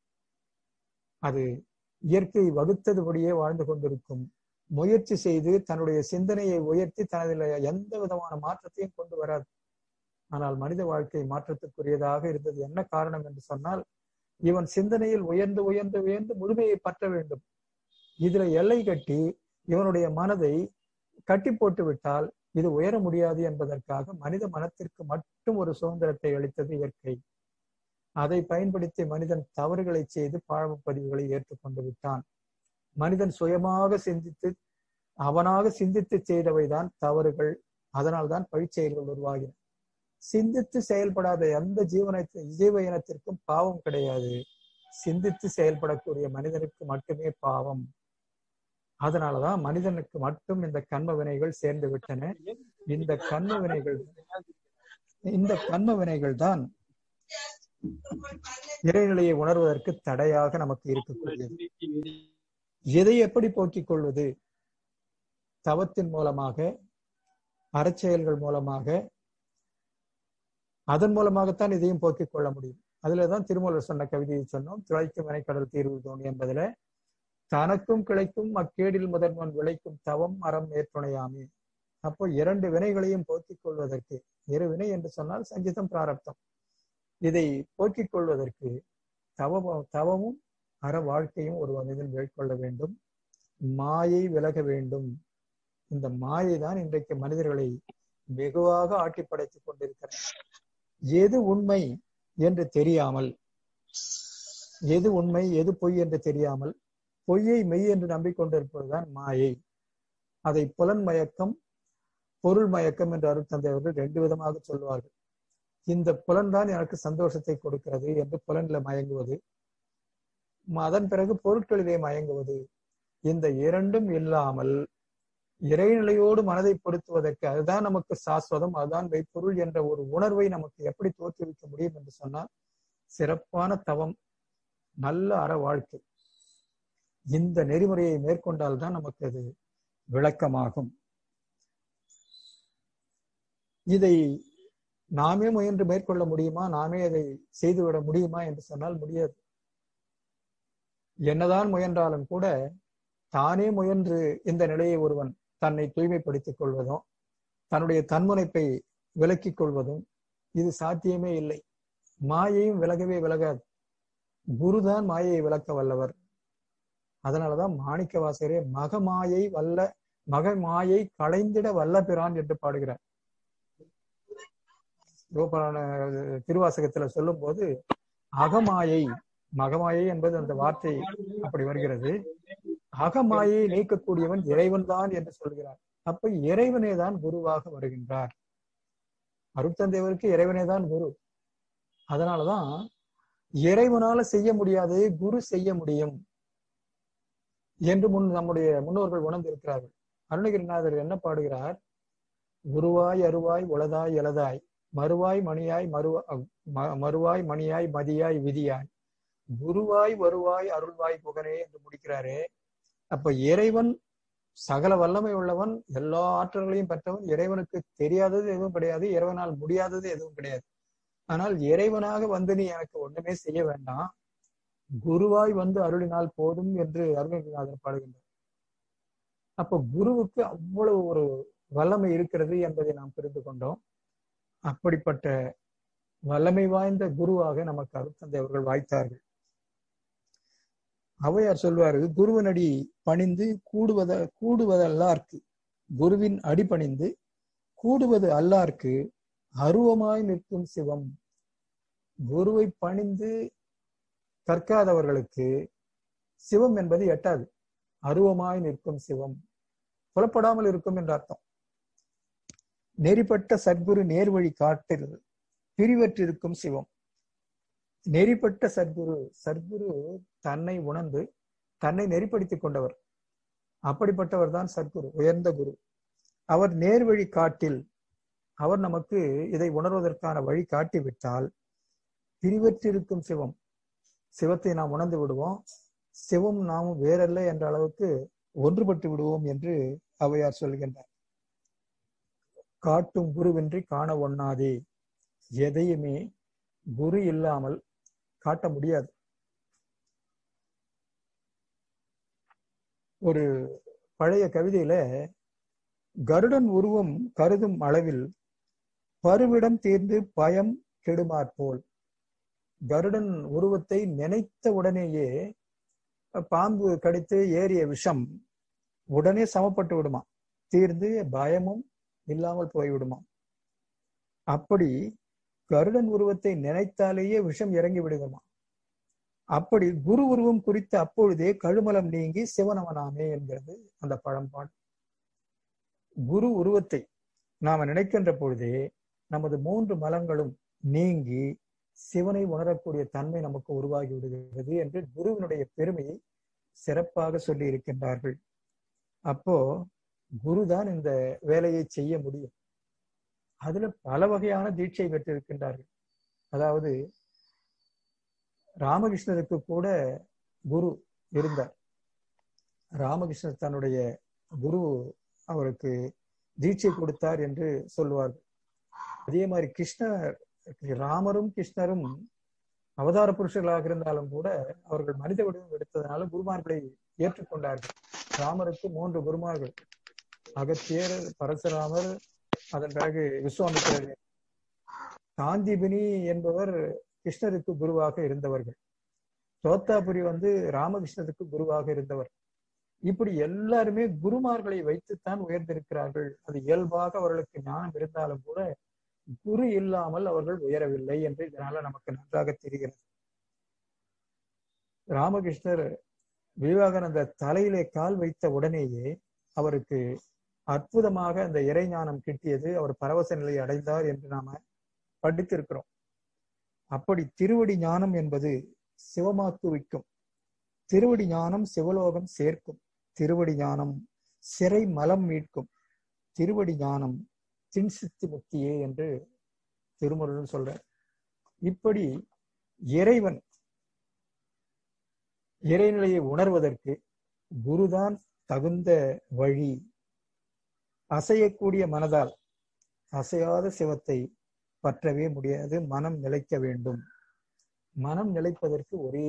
அது இயற்கை வகுத்ததுபடியே வாழ்ந்து கொண்டிருக்கும் முயற்சி செய்து தன்னுடைய சிந்தனையை உயர்த்தி தனதில் எந்த விதமான மாற்றத்தையும் கொண்டு வராது ஆனால் மனித வாழ்க்கை மாற்றத்துக்குரியதாக இருந்தது என்ன காரணம் என்று சொன்னால் இவன் சிந்தனையில் உயர்ந்து உயர்ந்து உயர்ந்து முழுமையை பற்ற வேண்டும் இதுல எல்லை கட்டி இவனுடைய மனதை கட்டி போட்டு விட்டால் இது உயர முடியாது என்பதற்காக மனித மனத்திற்கு மட்டும் ஒரு சுதந்திரத்தை அளித்தது இயற்கை அதை பயன்படுத்தி மனிதன் தவறுகளை செய்து பாழ்வு பதிவுகளை ஏற்றுக்கொண்டு விட்டான் மனிதன் சுயமாக சிந்தித்து அவனாக சிந்தித்து செய்தவைதான் தவறுகள் அதனால்தான் பழிச்செயல்கள் உருவாகின சிந்தித்து செயல்படாத எந்த ஜீவன ஜீவ இனத்திற்கும் பாவம் கிடையாது சிந்தித்து செயல்படக்கூடிய மனிதனுக்கு மட்டுமே பாவம் அதனாலதான் மனிதனுக்கு மட்டும் இந்த கண்ம வினைகள் சேர்ந்து விட்டன இந்த கண்ம வினைகள் இந்த கண்ம வினைகள் தான் இறைநிலையை உணர்வதற்கு தடையாக நமக்கு இருக்கக்கூடியது எதை எப்படி போக்கிக் கொள்வது தவத்தின் மூலமாக அறச்செயல்கள் மூலமாக அதன் மூலமாகத்தான் இதையும் போக்கிக் கொள்ள முடியும் அதுலதான் திருமூலர் சொன்ன கவிதையை சொன்னோம் துளைக்கும் வினைக்கடல் தீர்வு தோணி என்பதுல தனக்கும் கிளைக்கும் அக்கேடில் முதன்வன் விளைக்கும் தவம் அறம் ஏற்றுணையாமே அப்போ இரண்டு வினைகளையும் போக்கிக் கொள்வதற்கு இரு வினை என்று சொன்னால் சஞ்சிதம் பிராரப்தம் இதை போக்கிக் கொள்வதற்கு தவமும் தவமும் அற வாழ்க்கையும் ஒரு மனிதன் மேற்கொள்ள வேண்டும் மாயை விலக வேண்டும் இந்த மாயை தான் இன்றைக்கு மனிதர்களை வெகுவாக ஆட்டி படைத்துக் கொண்டிருக்கிறது எது உண்மை என்று தெரியாமல் எது உண்மை எது பொய் என்று தெரியாமல் பொய்யை மெய் என்று நம்பிக்கொண்டிருப்பதுதான் மாயை அதை புலன் மயக்கம் பொருள் மயக்கம் என்று அருட்தந்தை அவர்கள் ரெண்டு விதமாக சொல்லுவார்கள் இந்த புலன் தான் எனக்கு சந்தோஷத்தை கொடுக்கிறது என்று புலன்ல மயங்குவது அதன் பிறகு பொருட்களிலே மயங்குவது இந்த இரண்டும் இல்லாமல் இறைநிலையோடு மனதை பொருத்துவதற்கு அதுதான் நமக்கு சாஸ்வதம் அதுதான் மெய்ப்பொருள் என்ற ஒரு உணர்வை நமக்கு எப்படி தோற்றுவிக்க முடியும் என்று சொன்னால் சிறப்பான தவம் நல்ல அற வாழ்க்கை இந்த நெறிமுறையை மேற்கொண்டால்தான் நமக்கு அது விளக்கமாகும் இதை நாமே முயன்று மேற்கொள்ள முடியுமா நாமே அதை செய்துவிட முடியுமா என்று சொன்னால் முடியாது என்னதான் முயன்றாலும் கூட தானே முயன்று இந்த நிலையை ஒருவன் தன்னை தூய்மைப்படுத்திக் கொள்வதும் தன்னுடைய தன்முனைப்பை விலக்கிக் கொள்வதும் இது சாத்தியமே இல்லை மாயையும் விலகவே விலகாது குருதான் மாயையை விளக்க வல்லவர் அதனாலதான் மாணிக்க வாசகரே மகமாயை வல்ல மகமாயை களைந்திட வல்ல பிரான் என்று பாடுகிறார் சிவபுராண திருவாசகத்துல சொல்லும் போது அகமாயை மகமாயை என்பது அந்த வார்த்தை அப்படி வருகிறது அகமாயை நீக்கக்கூடியவன் இறைவன் தான் என்று சொல்கிறார் அப்ப இறைவனே தான் குருவாக வருகின்றார் அருட்தந்தைவருக்கு இறைவனே தான் குரு அதனாலதான் இறைவனால செய்ய முடியாது குரு செய்ய முடியும் என்று முன் நம்முடைய முன்னோர்கள் உணர்ந்திருக்கிறார்கள் அருணகிரிநாதர் என்ன பாடுகிறார் குருவாய் அருவாய் உளதாய் எலதாய் மறுவாய் மணியாய் மறுவா மறுவாய் மணியாய் மதியாய் விதியாய் குருவாய் வருவாய் அருள்வாய் புகனே என்று முடிக்கிறாரே அப்ப இறைவன் சகல வல்லமை உள்ளவன் எல்லா ஆற்றல்களையும் பெற்றவன் இறைவனுக்கு தெரியாதது எதுவும் கிடையாது இறைவனால் முடியாதது எதுவும் கிடையாது ஆனால் இறைவனாக வந்து நீ எனக்கு ஒண்ணுமே செய்ய வேண்டாம் குருவாய் வந்து அருளினால் போதும் என்று அருணகிரிநாதர் பாடுகின்றார் அப்ப குருவுக்கு அவ்வளவு ஒரு வல்லமை இருக்கிறது என்பதை நாம் புரிந்து கொண்டோம் அப்படிப்பட்ட வல்லமை வாய்ந்த குருவாக நமக்கு அருத்தந்தை அவர்கள் வாய்த்தார்கள் அவையார் சொல்வாரு குருவனடி பணிந்து கூடுவத கூடுவதல்லார்க்கு குருவின் அடி பணிந்து கூடுவது அல்லார்க்கு அருவமாய் நிற்கும் சிவம் குருவை பணிந்து கற்காதவர்களுக்கு சிவம் என்பது எட்டாது அருவமாய் நிற்கும் சிவம் புலப்படாமல் இருக்கும் என்ற அர்த்தம் நெறிப்பட்ட சத்குரு நேர்வழி காட்டில் பிரிவற்றிருக்கும் சிவம் நெறிப்பட்ட சத்குரு சத்குரு தன்னை உணர்ந்து தன்னை நெறிப்படுத்திக் கொண்டவர் அப்படிப்பட்டவர் தான் சத்குரு உயர்ந்த குரு அவர் நேர்வழி காட்டில் அவர் நமக்கு இதை உணர்வதற்கான வழி காட்டிவிட்டால் பிரிவற்றிருக்கும் சிவம் சிவத்தை நாம் உணர்ந்து விடுவோம் சிவம் நாமும் வேறல்ல என்ற அளவுக்கு ஒன்றுபட்டு விடுவோம் என்று அவையார் சொல்கின்றார் காட்டும் குருவின்றி காண ஒண்ணாதே எதையுமே குரு இல்லாமல் காட்ட முடியாது ஒரு பழைய கவிதையில கருடன் உருவம் கருதும் அளவில் பருவிடம் தீர்ந்து பயம் கெடுமாற்போல் கருடன் உருவத்தை நினைத்த உடனேயே பாம்பு கடித்து ஏறிய விஷம் உடனே சமப்பட்டு விடுமா தீர்ந்து பயமும் இல்லாமல் போய்விடுமா அப்படி கருடன் உருவத்தை நினைத்தாலேயே விஷம் இறங்கி விடுகுமா அப்படி குரு உருவம் குறித்த அப்பொழுதே கழுமலம் நீங்கி சிவனவனாமே என்கிறது அந்த பழம்பாடு குரு உருவத்தை நாம நினைக்கின்ற பொழுதே நமது மூன்று மலங்களும் நீங்கி சிவனை உணரக்கூடிய தன்மை நமக்கு உருவாகி விடுகிறது என்று குருவினுடைய பெருமையை சிறப்பாக சொல்லி இருக்கின்றார்கள் அப்போ குருதான் இந்த வேலையை செய்ய முடியும் அதுல பல வகையான தீட்சை பெற்றிருக்கின்றார்கள் அதாவது ராமகிருஷ்ணருக்கு கூட குரு இருந்தார் ராமகிருஷ்ணர் தன்னுடைய குரு அவருக்கு தீட்சை கொடுத்தார் என்று சொல்லுவார்கள் அதே மாதிரி கிருஷ்ணர் ராமரும் கிருஷ்ணரும் அவதார புருஷர்களாக இருந்தாலும் கூட அவர்கள் மனித வடிவம் எடுத்ததுனால குருமார்களை ஏற்றுக்கொண்டார்கள் ராமருக்கு மூன்று குருமார்கள் அகத்தியர் பரசுராமர் அதன் பிறகு விஸ்வாமித்திரர் காந்திபினி என்பவர் கிருஷ்ணருக்கு குருவாக இருந்தவர்கள் தோத்தாபுரி வந்து ராமகிருஷ்ணருக்கு குருவாக இருந்தவர் இப்படி எல்லாருமே குருமார்களை வைத்துத்தான் உயர்ந்திருக்கிறார்கள் அது இயல்பாக அவர்களுக்கு ஞானம் இருந்தாலும் கூட குரு இல்லாமல் அவர்கள் உயரவில்லை என்று இதனால நமக்கு நன்றாக தெரிகிறது ராமகிருஷ்ணர் விவேகானந்த தலையிலே கால் வைத்த உடனேயே அவருக்கு அற்புதமாக அந்த இறைஞானம் கிட்டியது அவர் பரவச நிலையை அடைந்தார் என்று நாம படித்திருக்கிறோம் அப்படி திருவடி ஞானம் என்பது சிவமாக்குவிக்கும் திருவடி ஞானம் சிவலோகம் சேர்க்கும் திருவடி ஞானம் சிறை மலம் மீட்கும் திருவடி ஞானம் தின்சித்தி முக்தியே என்று திருமுருகன் சொல்றார் இப்படி இறைவன் இறைநிலையை உணர்வதற்கு குருதான் தகுந்த வழி அசையக்கூடிய மனதால் அசையாத சிவத்தை பற்றவே முடியாது மனம் நிலைக்க வேண்டும் மனம் நிலைப்பதற்கு ஒரே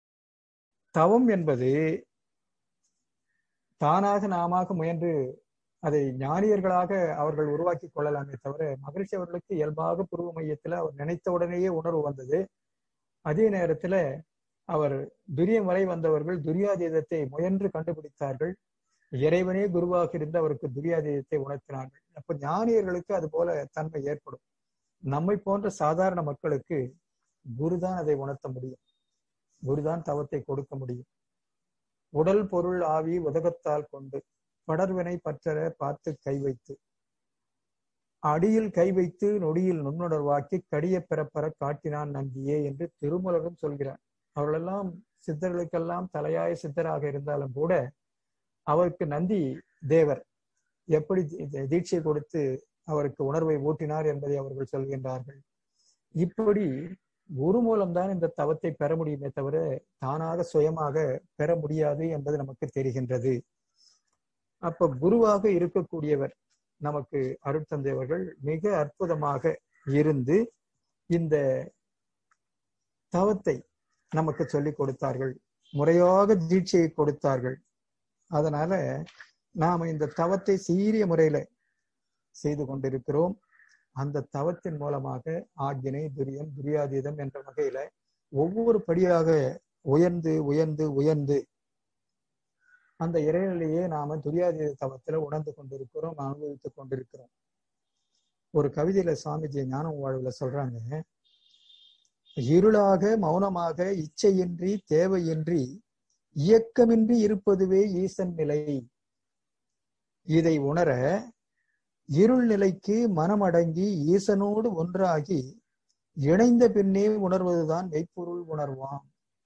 தவம் என்பது தானாக நாம முயன்று அதை ஞானியர்களாக அவர்கள் உருவாக்கி கொள்ளலாமே தவிர மகிழ்ச்சி அவர்களுக்கு இயல்பாக புருவ மையத்துல அவர் நினைத்த உடனேயே உணர்வு வந்தது அதே நேரத்துல அவர் துரியம் வரை வந்தவர்கள் துரியாதீதத்தை முயன்று கண்டுபிடித்தார்கள் இறைவனே குருவாக இருந்து அவருக்கு துரியாதீதத்தை உணர்த்தினார்கள் அப்ப ஞானியர்களுக்கு அது போல தன்மை ஏற்படும் நம்மை போன்ற சாதாரண மக்களுக்கு குருதான் அதை உணர்த்த முடியும் குருதான் தவத்தை கொடுக்க முடியும் உடல் பொருள் ஆவி உதகத்தால் கொண்டு படர்வினை பற்றற பார்த்து கை வைத்து அடியில் கை வைத்து நொடியில் நுண்ணுணர்வாக்கி கடிய பெறப்பெற காட்டினான் நந்தியே என்று திருமலரும் சொல்கிறார் அவர்களெல்லாம் சித்தர்களுக்கெல்லாம் தலையாய சித்தராக இருந்தாலும் கூட அவருக்கு நந்தி தேவர் எப்படி தீட்சை கொடுத்து அவருக்கு உணர்வை ஊட்டினார் என்பதை அவர்கள் சொல்கின்றார்கள் இப்படி குரு மூலம்தான் இந்த தவத்தை பெற முடியுமே தவிர தானாக சுயமாக பெற முடியாது என்பது நமக்கு தெரிகின்றது அப்ப குருவாக இருக்கக்கூடியவர் நமக்கு அருட்தந்தையவர்கள் மிக அற்புதமாக இருந்து இந்த தவத்தை நமக்கு சொல்லிக் கொடுத்தார்கள் முறையாக தீட்சையை கொடுத்தார்கள் அதனால நாம இந்த தவத்தை சீரிய முறையில செய்து கொண்டிருக்கிறோம் அந்த தவத்தின் மூலமாக ஆக்கினை துரியம் துரியாதீதம் என்ற வகையில ஒவ்வொரு படியாக உயர்ந்து உயர்ந்து உயர்ந்து அந்த இறைநிலையே நாம துரியாதீத தவத்துல உணர்ந்து கொண்டிருக்கிறோம் அனுபவித்துக் கொண்டிருக்கிறோம் ஒரு கவிதையில சுவாமிஜி ஞானம் வாழ்வுல சொல்றாங்க இருளாக மௌனமாக இச்சையின்றி தேவையின்றி இயக்கமின்றி இருப்பதுவே ஈசன் நிலை இதை உணர இருள் நிலைக்கு மனமடங்கி ஈசனோடு ஒன்றாகி இணைந்த பின்னே உணர்வதுதான் மெய்ப்பொருள் உணர்வாம்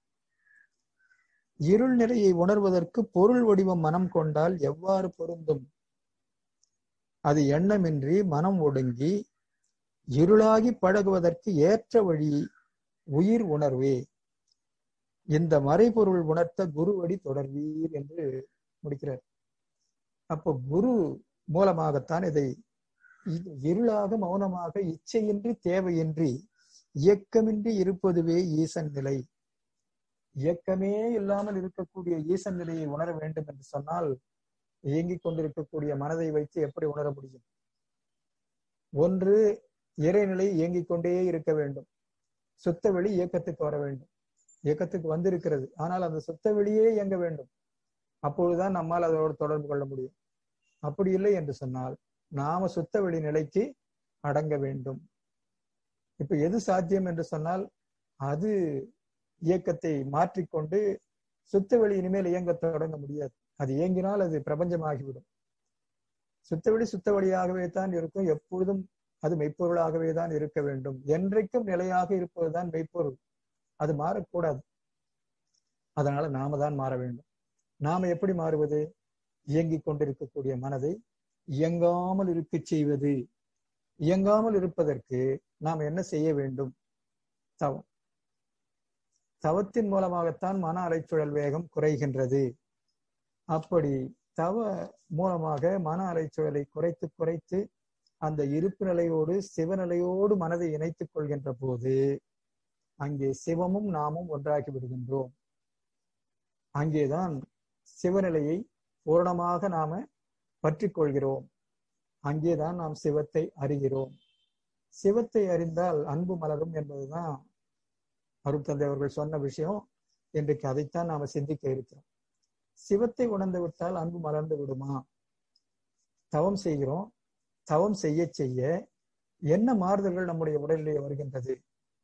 இருள் நிலையை உணர்வதற்கு பொருள் வடிவம் மனம் கொண்டால் எவ்வாறு பொருந்தும் அது எண்ணமின்றி மனம் ஒடுங்கி இருளாகி பழகுவதற்கு ஏற்ற வழி உயிர் உணர்வே இந்த மறைபொருள் உணர்த்த குருவடி தொடர்வீர் என்று முடிக்கிறார் அப்போ குரு மூலமாகத்தான் இதை இருளாக மௌனமாக இச்சையின்றி தேவையின்றி இயக்கமின்றி இருப்பதுவே ஈசன் நிலை இயக்கமே இல்லாமல் இருக்கக்கூடிய ஈசன் நிலையை உணர வேண்டும் என்று சொன்னால் இயங்கிக் கொண்டிருக்கக்கூடிய மனதை வைத்து எப்படி உணர முடியும் ஒன்று இறைநிலை இயங்கிக் கொண்டே இருக்க வேண்டும் சுத்த வெளி இயக்கத்துக்கு வர வேண்டும் இயக்கத்துக்கு வந்திருக்கிறது ஆனால் அந்த சுத்த வெளியே இயங்க வேண்டும் அப்பொழுதுதான் நம்மால் அதோடு தொடர்பு கொள்ள முடியும் அப்படி இல்லை என்று சொன்னால் நாம சுத்த வெளி நிலைக்கு அடங்க வேண்டும் இப்ப எது சாத்தியம் என்று சொன்னால் அது இயக்கத்தை மாற்றிக்கொண்டு சுத்த வெளி இனிமேல் இயங்க தொடங்க முடியாது அது இயங்கினால் அது பிரபஞ்சமாகிவிடும் சுத்த வெளி சுத்த வழியாகவே தான் இருக்கும் எப்பொழுதும் அது மெய்ப்பொருளாகவே தான் இருக்க வேண்டும் என்றைக்கும் நிலையாக இருப்பதுதான் மெய்ப்பொருள் அது மாறக்கூடாது அதனால நாம தான் மாற வேண்டும் நாம எப்படி மாறுவது இயங்கிக் கொண்டிருக்கக்கூடிய மனதை இயங்காமல் இருக்க செய்வது இயங்காமல் இருப்பதற்கு நாம் என்ன செய்ய வேண்டும் தவம் தவத்தின் மூலமாகத்தான் மன அலைச்சுழல் வேகம் குறைகின்றது அப்படி தவ மூலமாக மன அலைச்சுழலை குறைத்து குறைத்து அந்த இருப்பு நிலையோடு சிவநிலையோடு மனதை இணைத்துக் கொள்கின்ற போது அங்கே சிவமும் நாமும் ஒன்றாகி விடுகின்றோம் அங்கேதான் சிவநிலையை பூரணமாக நாம பற்றி கொள்கிறோம் அங்கேதான் நாம் சிவத்தை அறிகிறோம் சிவத்தை அறிந்தால் அன்பு மலரும் என்பதுதான் அருட்தந்தை அவர்கள் சொன்ன விஷயம் இன்றைக்கு அதைத்தான் நாம சிந்திக்க இருக்கிறோம் சிவத்தை உணர்ந்து விட்டால் அன்பு மலர்ந்து விடுமா தவம் செய்கிறோம் தவம் செய்ய செய்ய என்ன மாறுதல்கள் நம்முடைய உடலிலே வருகின்றது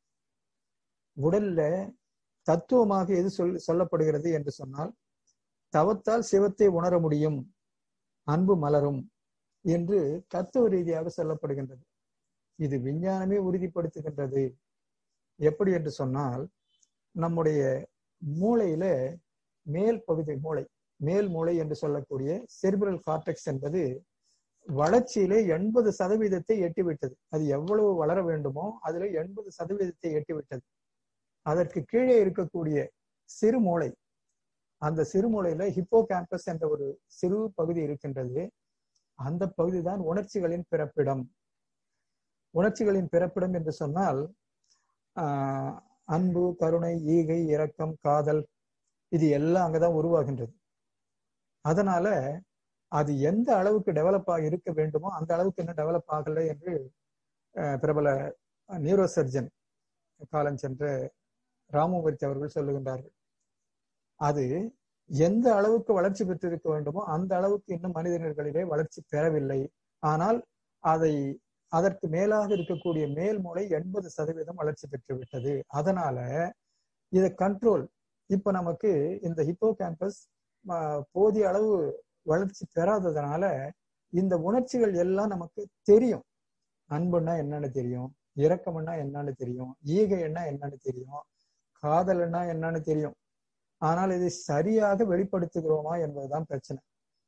உடல்ல தத்துவமாக எது சொல் சொல்லப்படுகிறது என்று சொன்னால் தவத்தால் சிவத்தை உணர முடியும் அன்பு மலரும் என்று தத்துவ ரீதியாக சொல்லப்படுகின்றது இது விஞ்ஞானமே உறுதிப்படுத்துகின்றது எப்படி என்று சொன்னால் நம்முடைய மூளையில மேல் பகுதி மூளை மேல் மூளை என்று சொல்லக்கூடிய செர்பிரல் கார்டெக்ஸ் என்பது வளர்ச்சியிலே எண்பது சதவீதத்தை எட்டிவிட்டது அது எவ்வளவு வளர வேண்டுமோ அதுல எண்பது சதவீதத்தை எட்டிவிட்டது அதற்கு கீழே இருக்கக்கூடிய சிறு மூளை அந்த சிறுமூளையில ஹிப்போ கேம்பஸ் என்ற ஒரு சிறு பகுதி இருக்கின்றது அந்த பகுதி தான் உணர்ச்சிகளின் பிறப்பிடம் உணர்ச்சிகளின் பிறப்பிடம் என்று சொன்னால் ஆஹ் அன்பு கருணை ஈகை இரக்கம் காதல் இது எல்லாம் அங்கதான் உருவாகின்றது அதனால அது எந்த அளவுக்கு டெவலப் ஆகி இருக்க வேண்டுமோ அந்த அளவுக்கு இன்னும் டெவலப் ஆகலை என்று அஹ், பிரபல நியூரோ சர்ஜன் காலம் சென்ற ராமமூர்த்தி அவர்கள் சொல்லுகின்றார்கள் அது எந்த அளவுக்கு வளர்ச்சி பெற்றிருக்க வேண்டுமோ அந்த அளவுக்கு இன்னும் மனிதர்களிலே வளர்ச்சி பெறவில்லை ஆனால் அதை அதற்கு மேலாக இருக்கக்கூடிய மேல் மூளை எண்பது சதவீதம் வளர்ச்சி பெற்று விட்டது அதனால இதை கண்ட்ரோல் இப்ப நமக்கு இந்த ஹிப்போ கேம்பஸ் போதிய அளவு வளர்ச்சி பெறாததுனால இந்த உணர்ச்சிகள் எல்லாம் நமக்கு தெரியும் அன்புன்னா என்னன்னு தெரியும் இரக்கம்னா என்னன்னு தெரியும் ஈகைன்னா என்னன்னு தெரியும் காதல்னா என்னன்னு தெரியும் ஆனால் இதை சரியாக வெளிப்படுத்துகிறோமா என்பதுதான் பிரச்சனை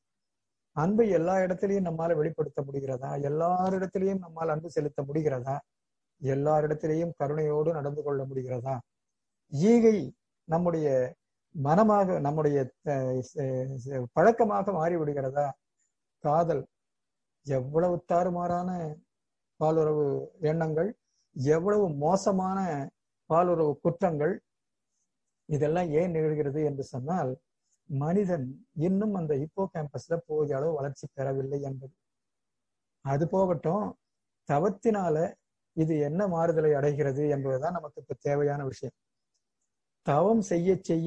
அன்பை எல்லா இடத்திலையும் நம்மால வெளிப்படுத்த முடிகிறதா எல்லாரிடத்திலையும் நம்மால் அன்பு செலுத்த முடிகிறதா எல்லாரிடத்திலையும் கருணையோடு நடந்து கொள்ள முடிகிறதா ஈகை நம்முடைய மனமாக நம்முடைய அஹ், ச- ச- பழக்கமாக மாறி விடுகிறதா காதல் எவ்வளவு தாறுமாறான பாலுறவு எண்ணங்கள் எவ்வளவு மோசமான பாலுறவு குற்றங்கள் இதெல்லாம் ஏன் நிகழ்கிறது என்று சொன்னால் மனிதன் இன்னும் அந்த ஹிப்போ கேம்பஸ்ல போதிய அளவு வளர்ச்சி பெறவில்லை என்பது அது போகட்டும் தவத்தினால இது என்ன மாறுதலை அடைகிறது என்பதுதான் நமக்கு இப்ப தேவையான விஷயம் தவம் செய்ய செய்ய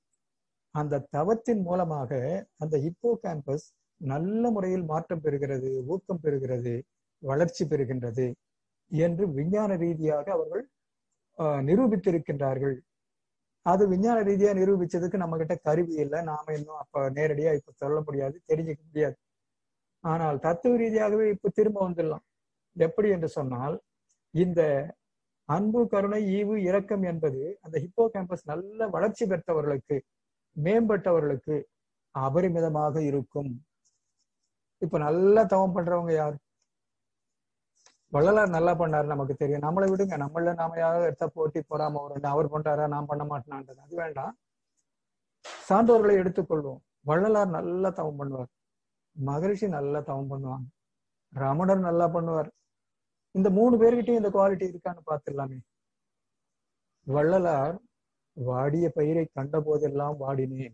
அந்த தவத்தின் மூலமாக அந்த ஹிப்போ கேம்பஸ் நல்ல முறையில் மாற்றம் பெறுகிறது ஊக்கம் பெறுகிறது வளர்ச்சி பெறுகின்றது என்று விஞ்ஞான ரீதியாக அவர்கள் ஆஹ், நிரூபித்திருக்கின்றார்கள் அது விஞ்ஞான ரீதியா நிரூபிச்சதுக்கு நம்ம கிட்ட கருவி இல்லை நாம இன்னும் அப்ப நேரடியா இப்ப சொல்ல முடியாது தெரிஞ்சுக்க முடியாது ஆனால் தத்துவ ரீதியாகவே இப்ப திரும்ப வந்துடலாம் எப்படி என்று சொன்னால் இந்த அன்பு கருணை ஈவு இரக்கம் என்பது அந்த ஹிப்போ கேம்பஸ் நல்ல வளர்ச்சி பெற்றவர்களுக்கு மேம்பட்டவர்களுக்கு அபரிமிதமாக இருக்கும் இப்ப நல்லா தவம் பண்றவங்க யார் வள்ளலார் நல்லா பண்ணாரு நமக்கு தெரியும் நம்மளை விடுங்க நம்மள நாம யாராவது எடுத்தா போட்டி போறாம ஒரு அவர் பண்றாரா நான் பண்ண மாட்டேனான்றது அது வேண்டாம் சான்றோர்களை எடுத்துக்கொள்வோம் வள்ளலார் நல்லா தவம் பண்ணுவார் மகரிஷி நல்லா தவம் பண்ணுவாங்க ரமணர் நல்லா பண்ணுவார் இந்த மூணு பேர்கிட்டயும் இந்த குவாலிட்டி இருக்கான்னு பார்த்துடலாமே வள்ளலார் வாடிய பயிரை கண்ட போதெல்லாம் வாடினேன்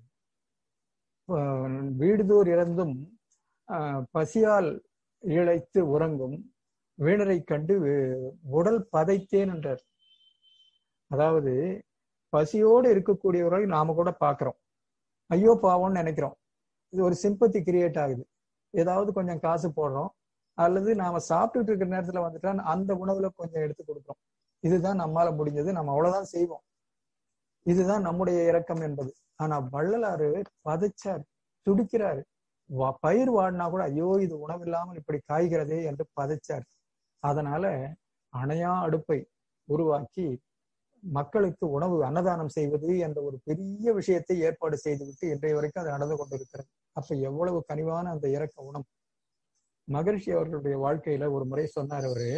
ஆஹ் வீடுதோர் இறந்தும் ஆஹ் பசியால் இழைத்து உறங்கும் வீணரை கண்டு வே- உடல் பதைத்தேன் என்றார் அதாவது பசியோடு இருக்கக்கூடியவர்களை நாம கூட பாக்குறோம் ஐயோ பாவம்னு நினைக்கிறோம் இது ஒரு சிம்பத்தி கிரியேட் ஆகுது ஏதாவது கொஞ்சம் காசு போடுறோம் அல்லது நாம சாப்பிட்டுட்டு இருக்கிற நேரத்துல வந்துட்டா அந்த உணவுல கொஞ்சம் எடுத்து கொடுக்குறோம் இதுதான் நம்மால முடிஞ்சது நம்ம அவ்வளவுதான் செய்வோம் இதுதான் நம்முடைய இரக்கம் என்பது ஆனா வள்ளலாறு பதைச்சார் துடிக்கிறாரு வா- பயிர் வாடினா கூட ஐயோ இது உணவில்லாமல் இப்படி காய்கிறதே என்று பதைச்சார் அதனால அணையா அடுப்பை உருவாக்கி மக்களுக்கு உணவு அன்னதானம் செய்வது என்ற ஒரு பெரிய விஷயத்தை ஏற்பாடு செய்துவிட்டு இன்றைய வரைக்கும் அது நடந்து கொண்டிருக்கிறது அப்ப எவ்வளவு கனிவான அந்த இறக்க உணம் மகரிஷி அவர்களுடைய வாழ்க்கையில ஒரு முறை சொன்னார் அவரு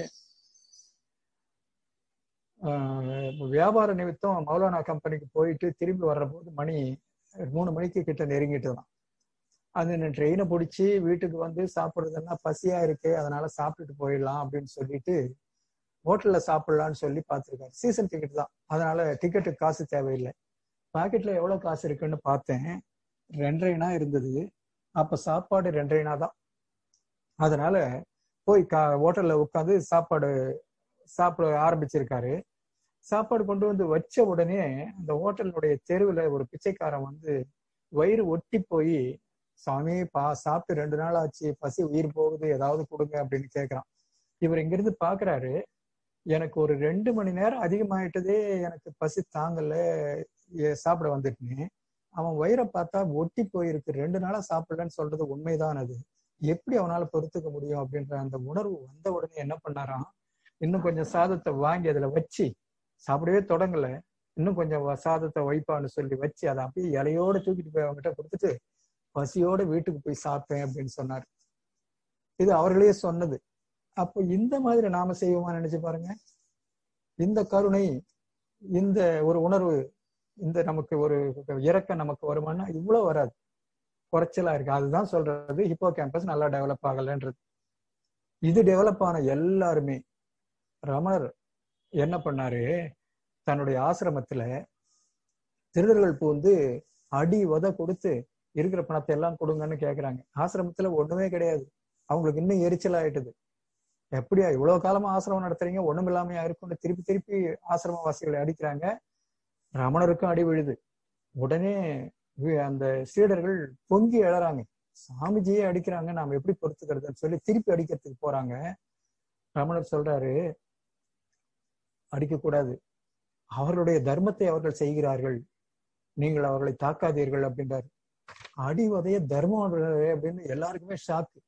ஆஹ் வியாபார நிமித்தம் மௌலானா கம்பெனிக்கு போயிட்டு திரும்பி வர்ற போது மணி மூணு மணிக்கு கிட்ட நெருங்கிட்டு தான் அது ட்ரெயினை பிடிச்சி வீட்டுக்கு வந்து சாப்பிடுறதுன்னா பசியா இருக்கு அதனால சாப்பிட்டுட்டு போயிடலாம் அப்படின்னு சொல்லிட்டு ஹோட்டல்ல சாப்பிடலாம்னு சொல்லி பார்த்திருக்காரு சீசன் டிக்கெட் தான் அதனால டிக்கெட்டுக்கு காசு தேவையில்லை பாக்கெட்ல எவ்வளவு காசு இருக்குன்னு பார்த்தேன் ரெண்டரைனா இருந்தது அப்ப சாப்பாடு ரெண்டரைனா தான் அதனால போய் கா ஹோட்டல்ல உட்காந்து சாப்பாடு சாப்பிட ஆரம்பிச்சிருக்காரு சாப்பாடு கொண்டு வந்து வச்ச உடனே அந்த ஹோட்டலுடைய தெருவுல ஒரு பிச்சைக்காரன் வந்து வயிறு ஒட்டி போய் சாமி பா சாப்பிட்டு ரெண்டு நாள் ஆச்சு பசி உயிர் போகுது ஏதாவது கொடுங்க அப்படின்னு கேக்குறான் இவர் இங்கிருந்து பாக்குறாரு எனக்கு ஒரு ரெண்டு மணி நேரம் அதிகமாயிட்டதே எனக்கு பசி தாங்கல ஏ- சாப்பிட வந்துட்டேன் அவன் வயிறை பார்த்தா ஒட்டி போயிருக்கு ரெண்டு நாளா சாப்பிடலன்னு சொல்றது உண்மைதான் அது எப்படி அவனால பொறுத்துக்க முடியும் அப்படின்ற அந்த உணர்வு வந்த உடனே என்ன பண்ணாராம் இன்னும் கொஞ்சம் சாதத்தை வாங்கி அதுல வச்சு சாப்பிடவே தொடங்கல இன்னும் கொஞ்சம் வ- சாதத்தை வைப்பான்னு சொல்லி வச்சு அதை அப்படியே இலையோட தூக்கிட்டு போய் அவங்ககிட்ட கொடுத்துட்டு பசியோட வீட்டுக்கு போய் சாப்பிட்டேன் அப்படின்னு சொன்னார் இது அவர்களே சொன்னது அப்போ இந்த மாதிரி நாம செய்வோமா நினைச்சு பாருங்க இந்த கருணை இந்த ஒரு உணர்வு இந்த நமக்கு ஒரு இறக்கம் நமக்கு வருமானா இவ்வளவு வராது குறைச்சலா இருக்கு அதுதான் சொல்றது ஹிப்போ கேம்பஸ் நல்லா டெவலப் ஆகலன்றது இது டெவலப் ஆன எல்லாருமே ரமணர் என்ன பண்ணாரு தன்னுடைய ஆசிரமத்துல திருடர்கள் பூந்து அடி உத கொடுத்து இருக்கிற பணத்தை எல்லாம் கொடுங்கன்னு கேக்குறாங்க ஆசிரமத்துல ஒண்ணுமே கிடையாது அவங்களுக்கு இன்னும் எரிச்சல் ஆயிட்டுது எப்படியா இவ்வளவு காலமா ஆசிரமம் நடத்துறீங்க ஒண்ணும் இல்லாமையா இருக்கும்னு திருப்பி திருப்பி ஆசிரமவாசிகளை அடிக்கிறாங்க ரமணருக்கும் அடி விழுது உடனே வி- அந்த சீடர்கள் பொங்கி எழறாங்க சாமிஜியே அடிக்கிறாங்க நாம எப்படி பொறுத்துக்கிறதுன்னு சொல்லி திருப்பி அடிக்கிறதுக்கு போறாங்க ரமணர் சொல்றாரு அடிக்கக்கூடாது அவர்களுடைய தர்மத்தை அவர்கள் செய்கிறார்கள் நீங்கள் அவர்களை தாக்காதீர்கள் அப்படின்றாரு அடிவதைய தர்மம் அப்படின்னு எல்லாருக்குமே ஷாக்கு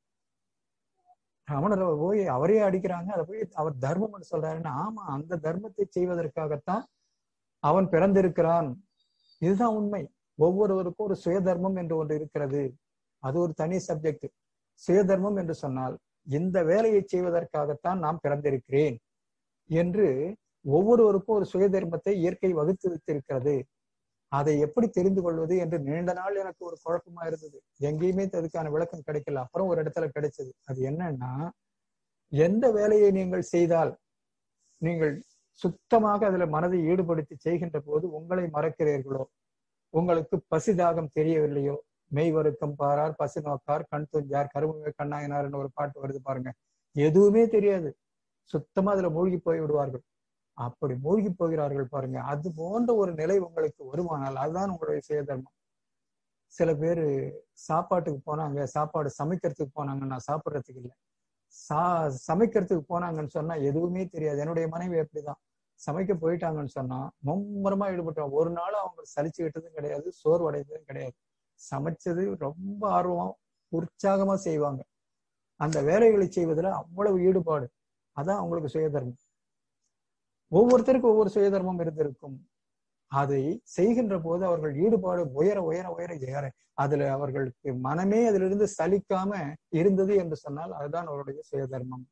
ரமணரை போய் அவரே அடிக்கிறாங்க அதை போய் அவர் தர்மம்னு சொல்றாருன்னா ஆமா அந்த தர்மத்தை செய்வதற்காகத்தான் அவன் பிறந்திருக்கிறான் இதுதான் உண்மை ஒவ்வொருவருக்கும் ஒரு சுய தர்மம் என்று ஒன்று இருக்கிறது அது ஒரு தனி சப்ஜெக்ட் சுய தர்மம் என்று சொன்னால் இந்த வேலையை செய்வதற்காகத்தான் நாம் பிறந்திருக்கிறேன் என்று ஒவ்வொருவருக்கும் ஒரு சுய தர்மத்தை இயற்கை வகுத்து வைத்திருக்கிறது அதை எப்படி தெரிந்து கொள்வது என்று நீண்ட நாள் எனக்கு ஒரு குழப்பமா இருந்தது எங்கேயுமே அதுக்கான விளக்கம் கிடைக்கல அப்புறம் ஒரு இடத்துல கிடைச்சது அது என்னன்னா எந்த வேலையை நீங்கள் செய்தால் நீங்கள் சுத்தமாக அதுல மனதை ஈடுபடுத்தி செய்கின்ற போது உங்களை மறக்கிறீர்களோ உங்களுக்கு பசிதாகம் தெரியவில்லையோ மெய் வருக்கம் பாரார் பசி நோக்கார் கண் துஞ்சார் கருமவே கண்ணாயினார்னு ஒரு பாட்டு வருது பாருங்க எதுவுமே தெரியாது சுத்தமா அதுல மூழ்கி போய் விடுவார்கள் அப்படி மூழ்கி போகிறார்கள் பாருங்க அது போன்ற ஒரு நிலை உங்களுக்கு வருமானால் அதுதான் உங்களுடைய சுயதர்மம் சில பேர் சாப்பாட்டுக்கு போனாங்க சாப்பாடு சமைக்கிறதுக்கு போனாங்க நான் சாப்பிட்றதுக்கு இல்லை சா சமைக்கிறதுக்கு போனாங்கன்னு சொன்னா எதுவுமே தெரியாது என்னுடைய மனைவி அப்படிதான் சமைக்க போயிட்டாங்கன்னு சொன்னா மும்முரமா ஈடுபட்டோம் ஒரு நாள் அவங்க சலிச்சுக்கிட்டதும் கிடையாது சோர்வடைந்ததும் கிடையாது சமைச்சது ரொம்ப ஆர்வமா உற்சாகமா செய்வாங்க அந்த வேலைகளை செய்வதுல அவ்வளவு ஈடுபாடு அதான் அவங்களுக்கு சுயதர்மம் ஒவ்வொருத்தருக்கும் ஒவ்வொரு சுயதர்மம் இருந்திருக்கும் அதை செய்கின்ற போது அவர்கள் ஈடுபாடு உயர உயர உயர ஏற அதுல அவர்களுக்கு மனமே அதிலிருந்து சலிக்காம இருந்தது என்று சொன்னால் அதுதான் அவருடைய சுயதர்மம்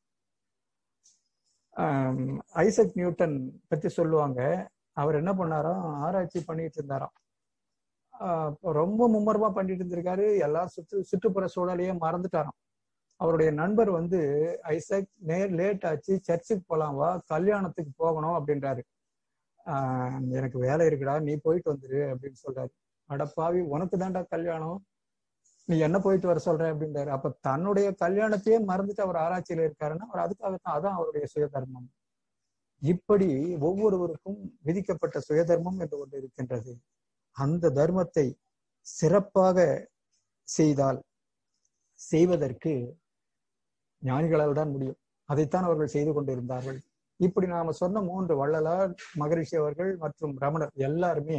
ஆஹ் ஐசக் நியூட்டன் பத்தி சொல்லுவாங்க அவர் என்ன பண்ணாராம் ஆராய்ச்சி பண்ணிட்டு இருந்தாராம் ஆஹ் ரொம்ப மும்மரமா பண்ணிட்டு இருந்திருக்காரு எல்லாரும் சுற்று சுற்றுப்புற சூழலையே மறந்துட்டாராம் அவருடைய நண்பர் வந்து ஐசக் நேர் லேட் ஆச்சு சர்ச்சுக்கு போலாம் வா கல்யாணத்துக்கு போகணும் அப்படின்றாரு ஆஹ் எனக்கு வேலை இருக்குடா நீ போயிட்டு வந்துரு அப்படின்னு சொல்றாரு அடப்பாவி உனக்கு தான்டா கல்யாணம் நீ என்ன போயிட்டு வர சொல்ற அப்படின்றாரு அப்ப தன்னுடைய கல்யாணத்தையே மறந்துட்டு அவர் ஆராய்ச்சியில இருக்காருன்னா அவர் அதுக்காகத்தான் அதான் அவருடைய சுயதர்மம் இப்படி ஒவ்வொருவருக்கும் விதிக்கப்பட்ட சுயதர்மம் என்று ஒன்று இருக்கின்றது அந்த தர்மத்தை சிறப்பாக செய்தால் செய்வதற்கு ஞானிகளால் தான் முடியும் அதைத்தான் அவர்கள் செய்து கொண்டிருந்தார்கள் இப்படி நாம சொன்ன மூன்று வள்ளலார் மகரிஷி அவர்கள் மற்றும் ரமணர் எல்லாருமே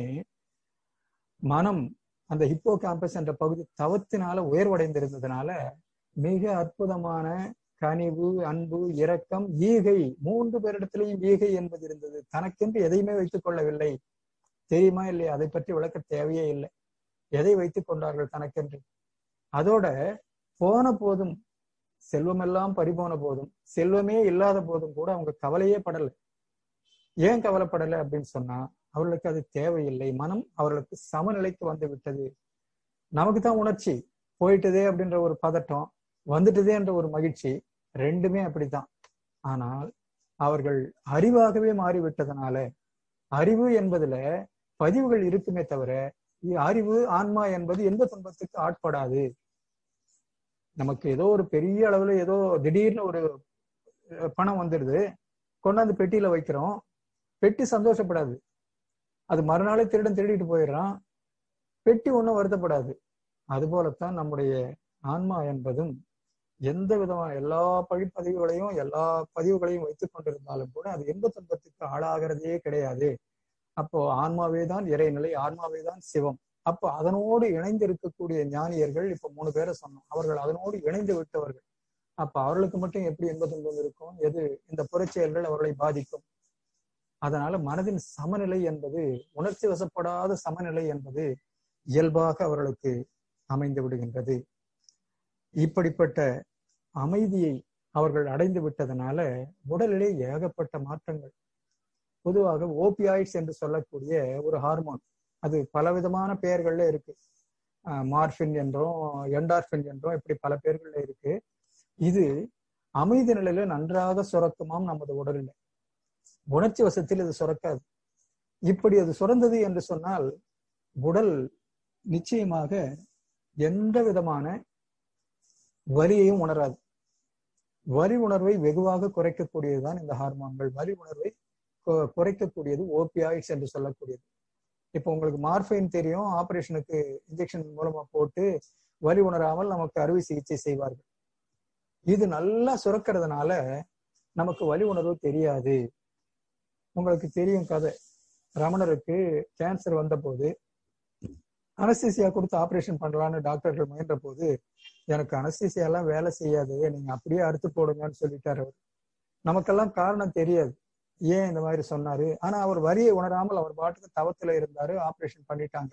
மனம் அந்த ஹிப்போ கேம்பஸ் என்ற பகுதி தவத்தினால உயர்வடைந்திருந்ததுனால மிக அற்புதமான கனிவு அன்பு இரக்கம் ஈகை மூன்று பேரிடத்திலையும் ஈகை என்பது இருந்தது தனக்கென்று எதையுமே வைத்துக் கொள்ளவில்லை தெரியுமா இல்லையா அதை பற்றி விளக்க தேவையே இல்லை எதை வைத்துக் கொண்டார்கள் தனக்கென்று அதோட போன போதும் செல்வமெல்லாம் பறிபோன போதும் செல்வமே இல்லாத போதும் கூட அவங்க கவலையே படல ஏன் கவலைப்படலை அப்படின்னு சொன்னா அவர்களுக்கு அது தேவையில்லை மனம் அவர்களுக்கு சமநிலைக்கு வந்து விட்டது நமக்கு தான் உணர்ச்சி போயிட்டதே அப்படின்ற ஒரு பதட்டம் வந்துட்டதே என்ற ஒரு மகிழ்ச்சி ரெண்டுமே அப்படித்தான் ஆனால் அவர்கள் அறிவாகவே மாறிவிட்டதனால அறிவு என்பதுல பதிவுகள் இருக்குமே தவிர அறிவு ஆன்மா என்பது எந்த துன்பத்துக்கு ஆட்படாது நமக்கு ஏதோ ஒரு பெரிய அளவுல ஏதோ திடீர்னு ஒரு பணம் வந்துடுது கொண்டாந்து பெட்டியில வைக்கிறோம் பெட்டி சந்தோஷப்படாது அது மறுநாளே திருடன் திருடிட்டு போயிடுறான் பெட்டி ஒன்றும் வருத்தப்படாது அது போலத்தான் நம்முடைய ஆன்மா என்பதும் எந்த விதமான எல்லா பழிப்பதிவுகளையும் எல்லா பதிவுகளையும் வைத்துக் கொண்டிருந்தாலும் கூட அது எந்த துன்பத்துக்கு ஆளாகிறதே கிடையாது அப்போ ஆன்மாவே தான் இறைநிலை ஆன்மாவே தான் சிவம் அப்போ அதனோடு இணைந்து இருக்கக்கூடிய ஞானியர்கள் இப்ப மூணு பேரை சொன்னோம் அவர்கள் அதனோடு இணைந்து விட்டவர்கள் அப்ப அவர்களுக்கு மட்டும் எப்படி எந்த துன்பம் இருக்கும் எது இந்த புறச்செயல்கள் அவர்களை பாதிக்கும் அதனால மனதின் சமநிலை என்பது உணர்ச்சி வசப்படாத சமநிலை என்பது இயல்பாக அவர்களுக்கு அமைந்து விடுகின்றது இப்படிப்பட்ட அமைதியை அவர்கள் அடைந்து விட்டதனால உடலிலே ஏகப்பட்ட மாற்றங்கள் பொதுவாக ஓபியாய்ட்ஸ் என்று சொல்லக்கூடிய ஒரு ஹார்மோன் அது பலவிதமான பெயர்கள்ல இருக்கு மார்பின் என்றும் என்டார்பின் என்றும் இப்படி பல பெயர்கள்ல இருக்கு இது அமைதி நிலையில நன்றாக சுரக்குமாம் நமது உடலில் உணர்ச்சி வசத்தில் இது சுரக்காது இப்படி அது சுரந்தது என்று சொன்னால் உடல் நிச்சயமாக எந்த விதமான வலியையும் உணராது வலி உணர்வை வெகுவாக குறைக்கக்கூடியதுதான் இந்த ஹார்மோன்கள் வலி உணர்வை கு- குறைக்கக்கூடியது ஓபியாய்ட்ஸ் என்று சொல்லக்கூடியது இப்போ உங்களுக்கு மார்பைன் தெரியும் ஆபரேஷனுக்கு இன்ஜெக்ஷன் மூலமா போட்டு வலி உணராமல் நமக்கு அறுவை சிகிச்சை செய்வார்கள் இது நல்லா சுரக்கிறதுனால நமக்கு வலி உணர்வு தெரியாது உங்களுக்கு தெரியும் கதை ரமணருக்கு கேன்சர் வந்த போது அனஸ்தீசியா கொடுத்து ஆபரேஷன் பண்ணலான்னு டாக்டர்கள் முயன்ற போது எனக்கு அனஸ்தீசியா எல்லாம் வேலை செய்யாது நீங்க அப்படியே அறுத்து போடுங்கன்னு சொல்லிட்டாரு அவர் நமக்கெல்லாம் காரணம் தெரியாது ஏன் இந்த மாதிரி சொன்னாரு ஆனா அவர் வரியை உணராமல் அவர் பாட்டுக்கு தவத்துல இருந்தாரு ஆபரேஷன் பண்ணிட்டாங்க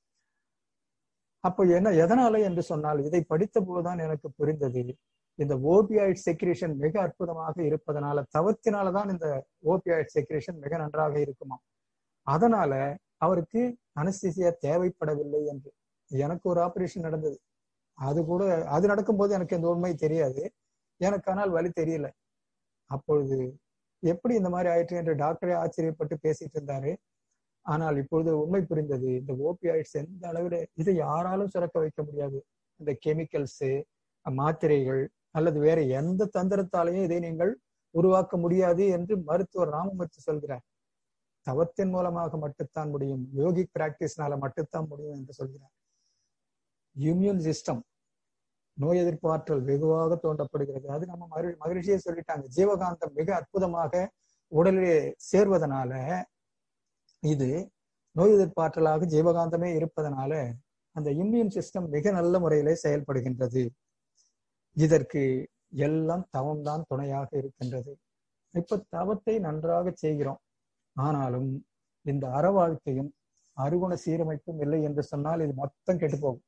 அப்போ என்ன எதனால என்று சொன்னால் இதை படித்த போதுதான் எனக்கு புரிந்தது இந்த ஓபியாய்ட் செக்ரேஷன் மிக அற்புதமாக இருப்பதனால தவத்தினாலதான் இந்த ஓபியாய்ட் செக்ரேஷன் மிக நன்றாக இருக்குமா அதனால அவருக்கு அனஸ்தீசியா தேவைப்படவில்லை என்று எனக்கு ஒரு ஆபரேஷன் நடந்தது அது கூட அது நடக்கும்போது எனக்கு இந்த உண்மை தெரியாது எனக்கு ஆனால் வலி தெரியல அப்பொழுது எப்படி இந்த மாதிரி ஆயிற்று என்று டாக்டரே ஆச்சரியப்பட்டு பேசிட்டு இருந்தாரு ஆனால் இப்பொழுது உண்மை புரிந்தது இந்த ஓபியாய்ட்ஸ் எந்த அளவில் இதை யாராலும் சுரக்க வைக்க முடியாது இந்த கெமிக்கல்ஸ் மாத்திரைகள் அல்லது வேற எந்த தந்திரத்தாலேயும் இதை நீங்கள் உருவாக்க முடியாது என்று மருத்துவர் ராமமூர்த்தி சொல்கிறார் தவத்தின் மூலமாக மட்டும்தான் முடியும் யோகிக் பிராக்டிஸ்னால மட்டும்தான் முடியும் என்று சொல்கிறார் இம்யூன் சிஸ்டம் நோய் எதிர்ப்பு ஆற்றல் வெகுவாக தோண்டப்படுகிறது அது நம்ம மகிழ் மகிழ்ச்சியே சொல்லிட்டாங்க ஜீவகாந்தம் மிக அற்புதமாக உடலிலே சேர்வதனால இது நோய் எதிர்ப்பு ஆற்றலாக ஜீவகாந்தமே இருப்பதனால அந்த இம்யூன் சிஸ்டம் மிக நல்ல முறையிலே செயல்படுகின்றது இதற்கு எல்லாம் தவம்தான் துணையாக இருக்கின்றது இப்ப தவத்தை நன்றாக செய்கிறோம் ஆனாலும் இந்த அற வாழ்க்கையும் அருகுண சீரமைப்பும் இல்லை என்று சொன்னால் இது மொத்தம் கெட்டு போகும்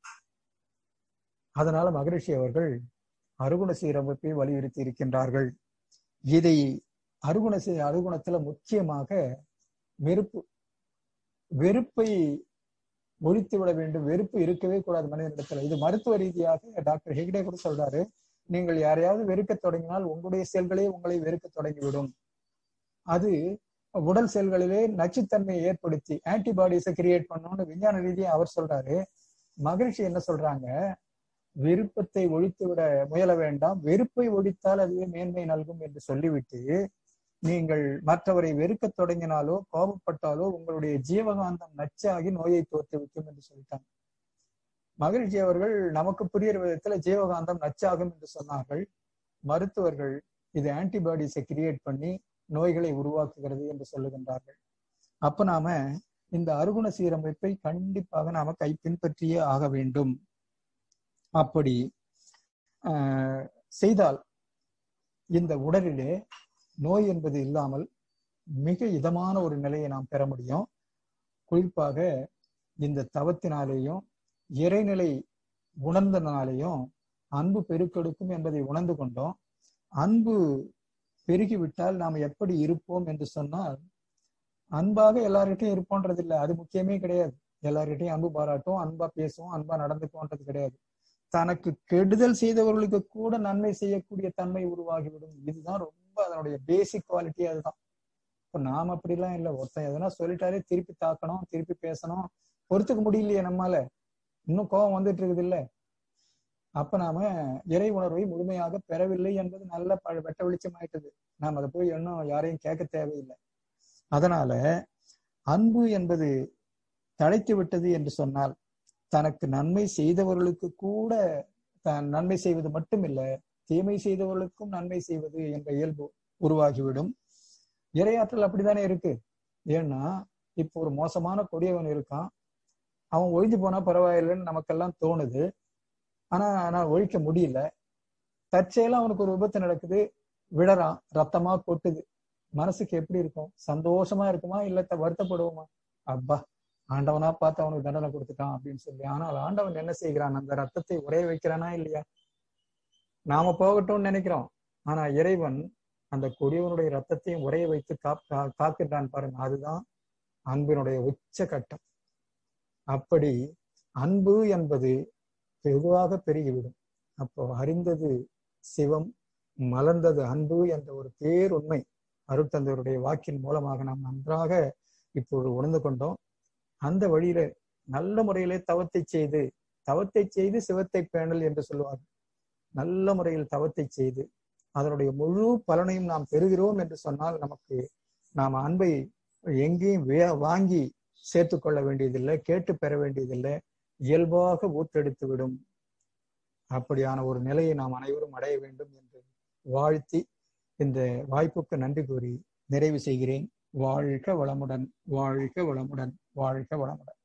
அதனால மகரிஷி அவர்கள் அருகுண சீரமைப்பை வலியுறுத்தி இருக்கின்றார்கள் இதை அருகுண சீ அருகுணத்துல முக்கியமாக வெறுப்பு வெறுப்பை ஒழித்து விட வேண்டும் வெறுப்பு இருக்கவே கூடாது மனிதனிடத்துல இது மருத்துவ ரீதியாக டாக்டர் ஹெக்டே கூட சொல்றாரு நீங்கள் யாரையாவது வெறுக்க தொடங்கினால் உங்களுடைய செல்களே உங்களை வெறுக்க தொடங்கிவிடும் அது உடல் செல்களிலே நச்சுத்தன்மையை ஏற்படுத்தி ஆன்டிபாடிஸை கிரியேட் பண்ணணும்னு விஞ்ஞான ரீதியா அவர் சொல்றாரு மகிழ்ச்சி என்ன சொல்றாங்க விருப்பத்தை ஒழித்து விட முயல வேண்டாம் வெறுப்பை ஒழித்தால் அதுவே மேன்மை நல்கும் என்று சொல்லிவிட்டு நீங்கள் மற்றவரை வெறுக்க தொடங்கினாலோ கோபப்பட்டாலோ உங்களுடைய ஜீவகாந்தம் நச்சாகி நோயை தோற்று வைக்கும் என்று சொல்லிட்டாங்க மகிழ்ச்சி அவர்கள் நமக்கு புரியுற விதத்துல ஜீவகாந்தம் நச்சாகும் என்று சொன்னார்கள் மருத்துவர்கள் இது ஆன்டிபாடிஸை கிரியேட் பண்ணி நோய்களை உருவாக்குகிறது என்று சொல்லுகின்றார்கள் அப்ப நாம இந்த அருகுண சீரமைப்பை கண்டிப்பாக நாம கை பின்பற்றியே ஆக வேண்டும் அப்படி ஆஹ் செய்தால் இந்த உடலிலே நோய் என்பது இல்லாமல் மிக இதமான ஒரு நிலையை நாம் பெற முடியும் குறிப்பாக இந்த தவத்தினாலேயும் இறைநிலை உணர்ந்தனாலேயும் அன்பு பெருக்கெடுக்கும் என்பதை உணர்ந்து கொண்டோம் அன்பு பெருகிவிட்டால் நாம் எப்படி இருப்போம் என்று சொன்னால் அன்பாக எல்லார்கிட்டையும் இருப்போன்றது இல்லை அது முக்கியமே கிடையாது எல்லார்கிட்டையும் அன்பு பாராட்டும் அன்பா பேசுவோம் அன்பா நடந்துக்குவோன்றது கிடையாது தனக்கு கெடுதல் செய்தவர்களுக்கு கூட நன்மை செய்யக்கூடிய தன்மை உருவாகிவிடும் இதுதான் ரொம்ப அதனுடைய பேசிக் குவாலிட்டி அதுதான் இப்ப நாம அப்படிலாம் இல்லை ஒருத்தன் எதனா சொல்லிட்டாரே திருப்பி தாக்கணும் திருப்பி பேசணும் பொறுத்துக்க முடியலையே நம்மால இன்னும் கோபம் வந்துட்டு இருக்குது இல்ல அப்ப நாம இறை உணர்வை முழுமையாக பெறவில்லை என்பது நல்ல ப- வெட்ட வெளிச்சம் ஆயிட்டது நாம் அதை போய் இன்னும் யாரையும் கேட்க தேவையில்லை அதனால அன்பு என்பது தழைத்து விட்டது என்று சொன்னால் தனக்கு நன்மை செய்தவர்களுக்கு கூட தான் நன்மை செய்வது மட்டுமில்ல தீமை செய்தவர்களுக்கும் நன்மை செய்வது என்ற இயல்பு உருவாகிவிடும் இரையாற்றல் அப்படித்தானே இருக்கு ஏன்னா இப்போ ஒரு மோசமான கொடியவன் இருக்கான் அவன் ஒழிஞ்சு போனா பரவாயில்லைன்னு நமக்கெல்லாம் தோணுது ஆனா நான் ஒழிக்க முடியல தற்செயலா அவனுக்கு ஒரு விபத்து நடக்குது விழறான் ரத்தமா கொட்டுது மனசுக்கு எப்படி இருக்கும் சந்தோஷமா இருக்குமா இல்ல த- வருத்தப்படுவோமா அப்பா ஆண்டவனா பார்த்து அவனுக்கு தண்டனை கொடுத்துட்டான் அப்படின்னு சொல்லி ஆனால் ஆண்டவன் என்ன செய்கிறான் அந்த ரத்தத்தை உரைய வைக்கிறானா இல்லையா நாம போகட்டும்னு நினைக்கிறோம் ஆனா இறைவன் அந்த கொடியவனுடைய ரத்தத்தையும் உரைய வைத்து காப் கா- காக்கின்றான் பாருங்க அதுதான் அன்பினுடைய உச்ச கட்டம் அப்படி அன்பு என்பது வெகுவாக பெருகிவிடும் அப்போ அறிந்தது சிவம் மலர்ந்தது அன்பு என்ற ஒரு பேருண்மை அருட்தந்தையருடைய வாக்கின் மூலமாக நாம் நன்றாக இப்பொழுது உணர்ந்து கொண்டோம் அந்த வழியில நல்ல முறையிலே தவத்தை செய்து தவத்தை செய்து சிவத்தை பேணல் என்று சொல்லுவார்கள் நல்ல முறையில் தவத்தை செய்து அதனுடைய முழு பலனையும் நாம் பெறுகிறோம் என்று சொன்னால் நமக்கு நாம் அன்பை எங்கேயும் வே- வாங்கி சேர்த்து கொள்ள வேண்டியதில்லை கேட்டு பெற வேண்டியதில்லை இயல்பாக ஊற்றெடுத்து விடும் அப்படியான ஒரு நிலையை நாம் அனைவரும் அடைய வேண்டும் என்று வாழ்த்தி இந்த வாய்ப்புக்கு நன்றி கூறி நிறைவு செய்கிறேன் வாழ்க வளமுடன் வாழ்க வளமுடன் வாழ்க வளமுடன்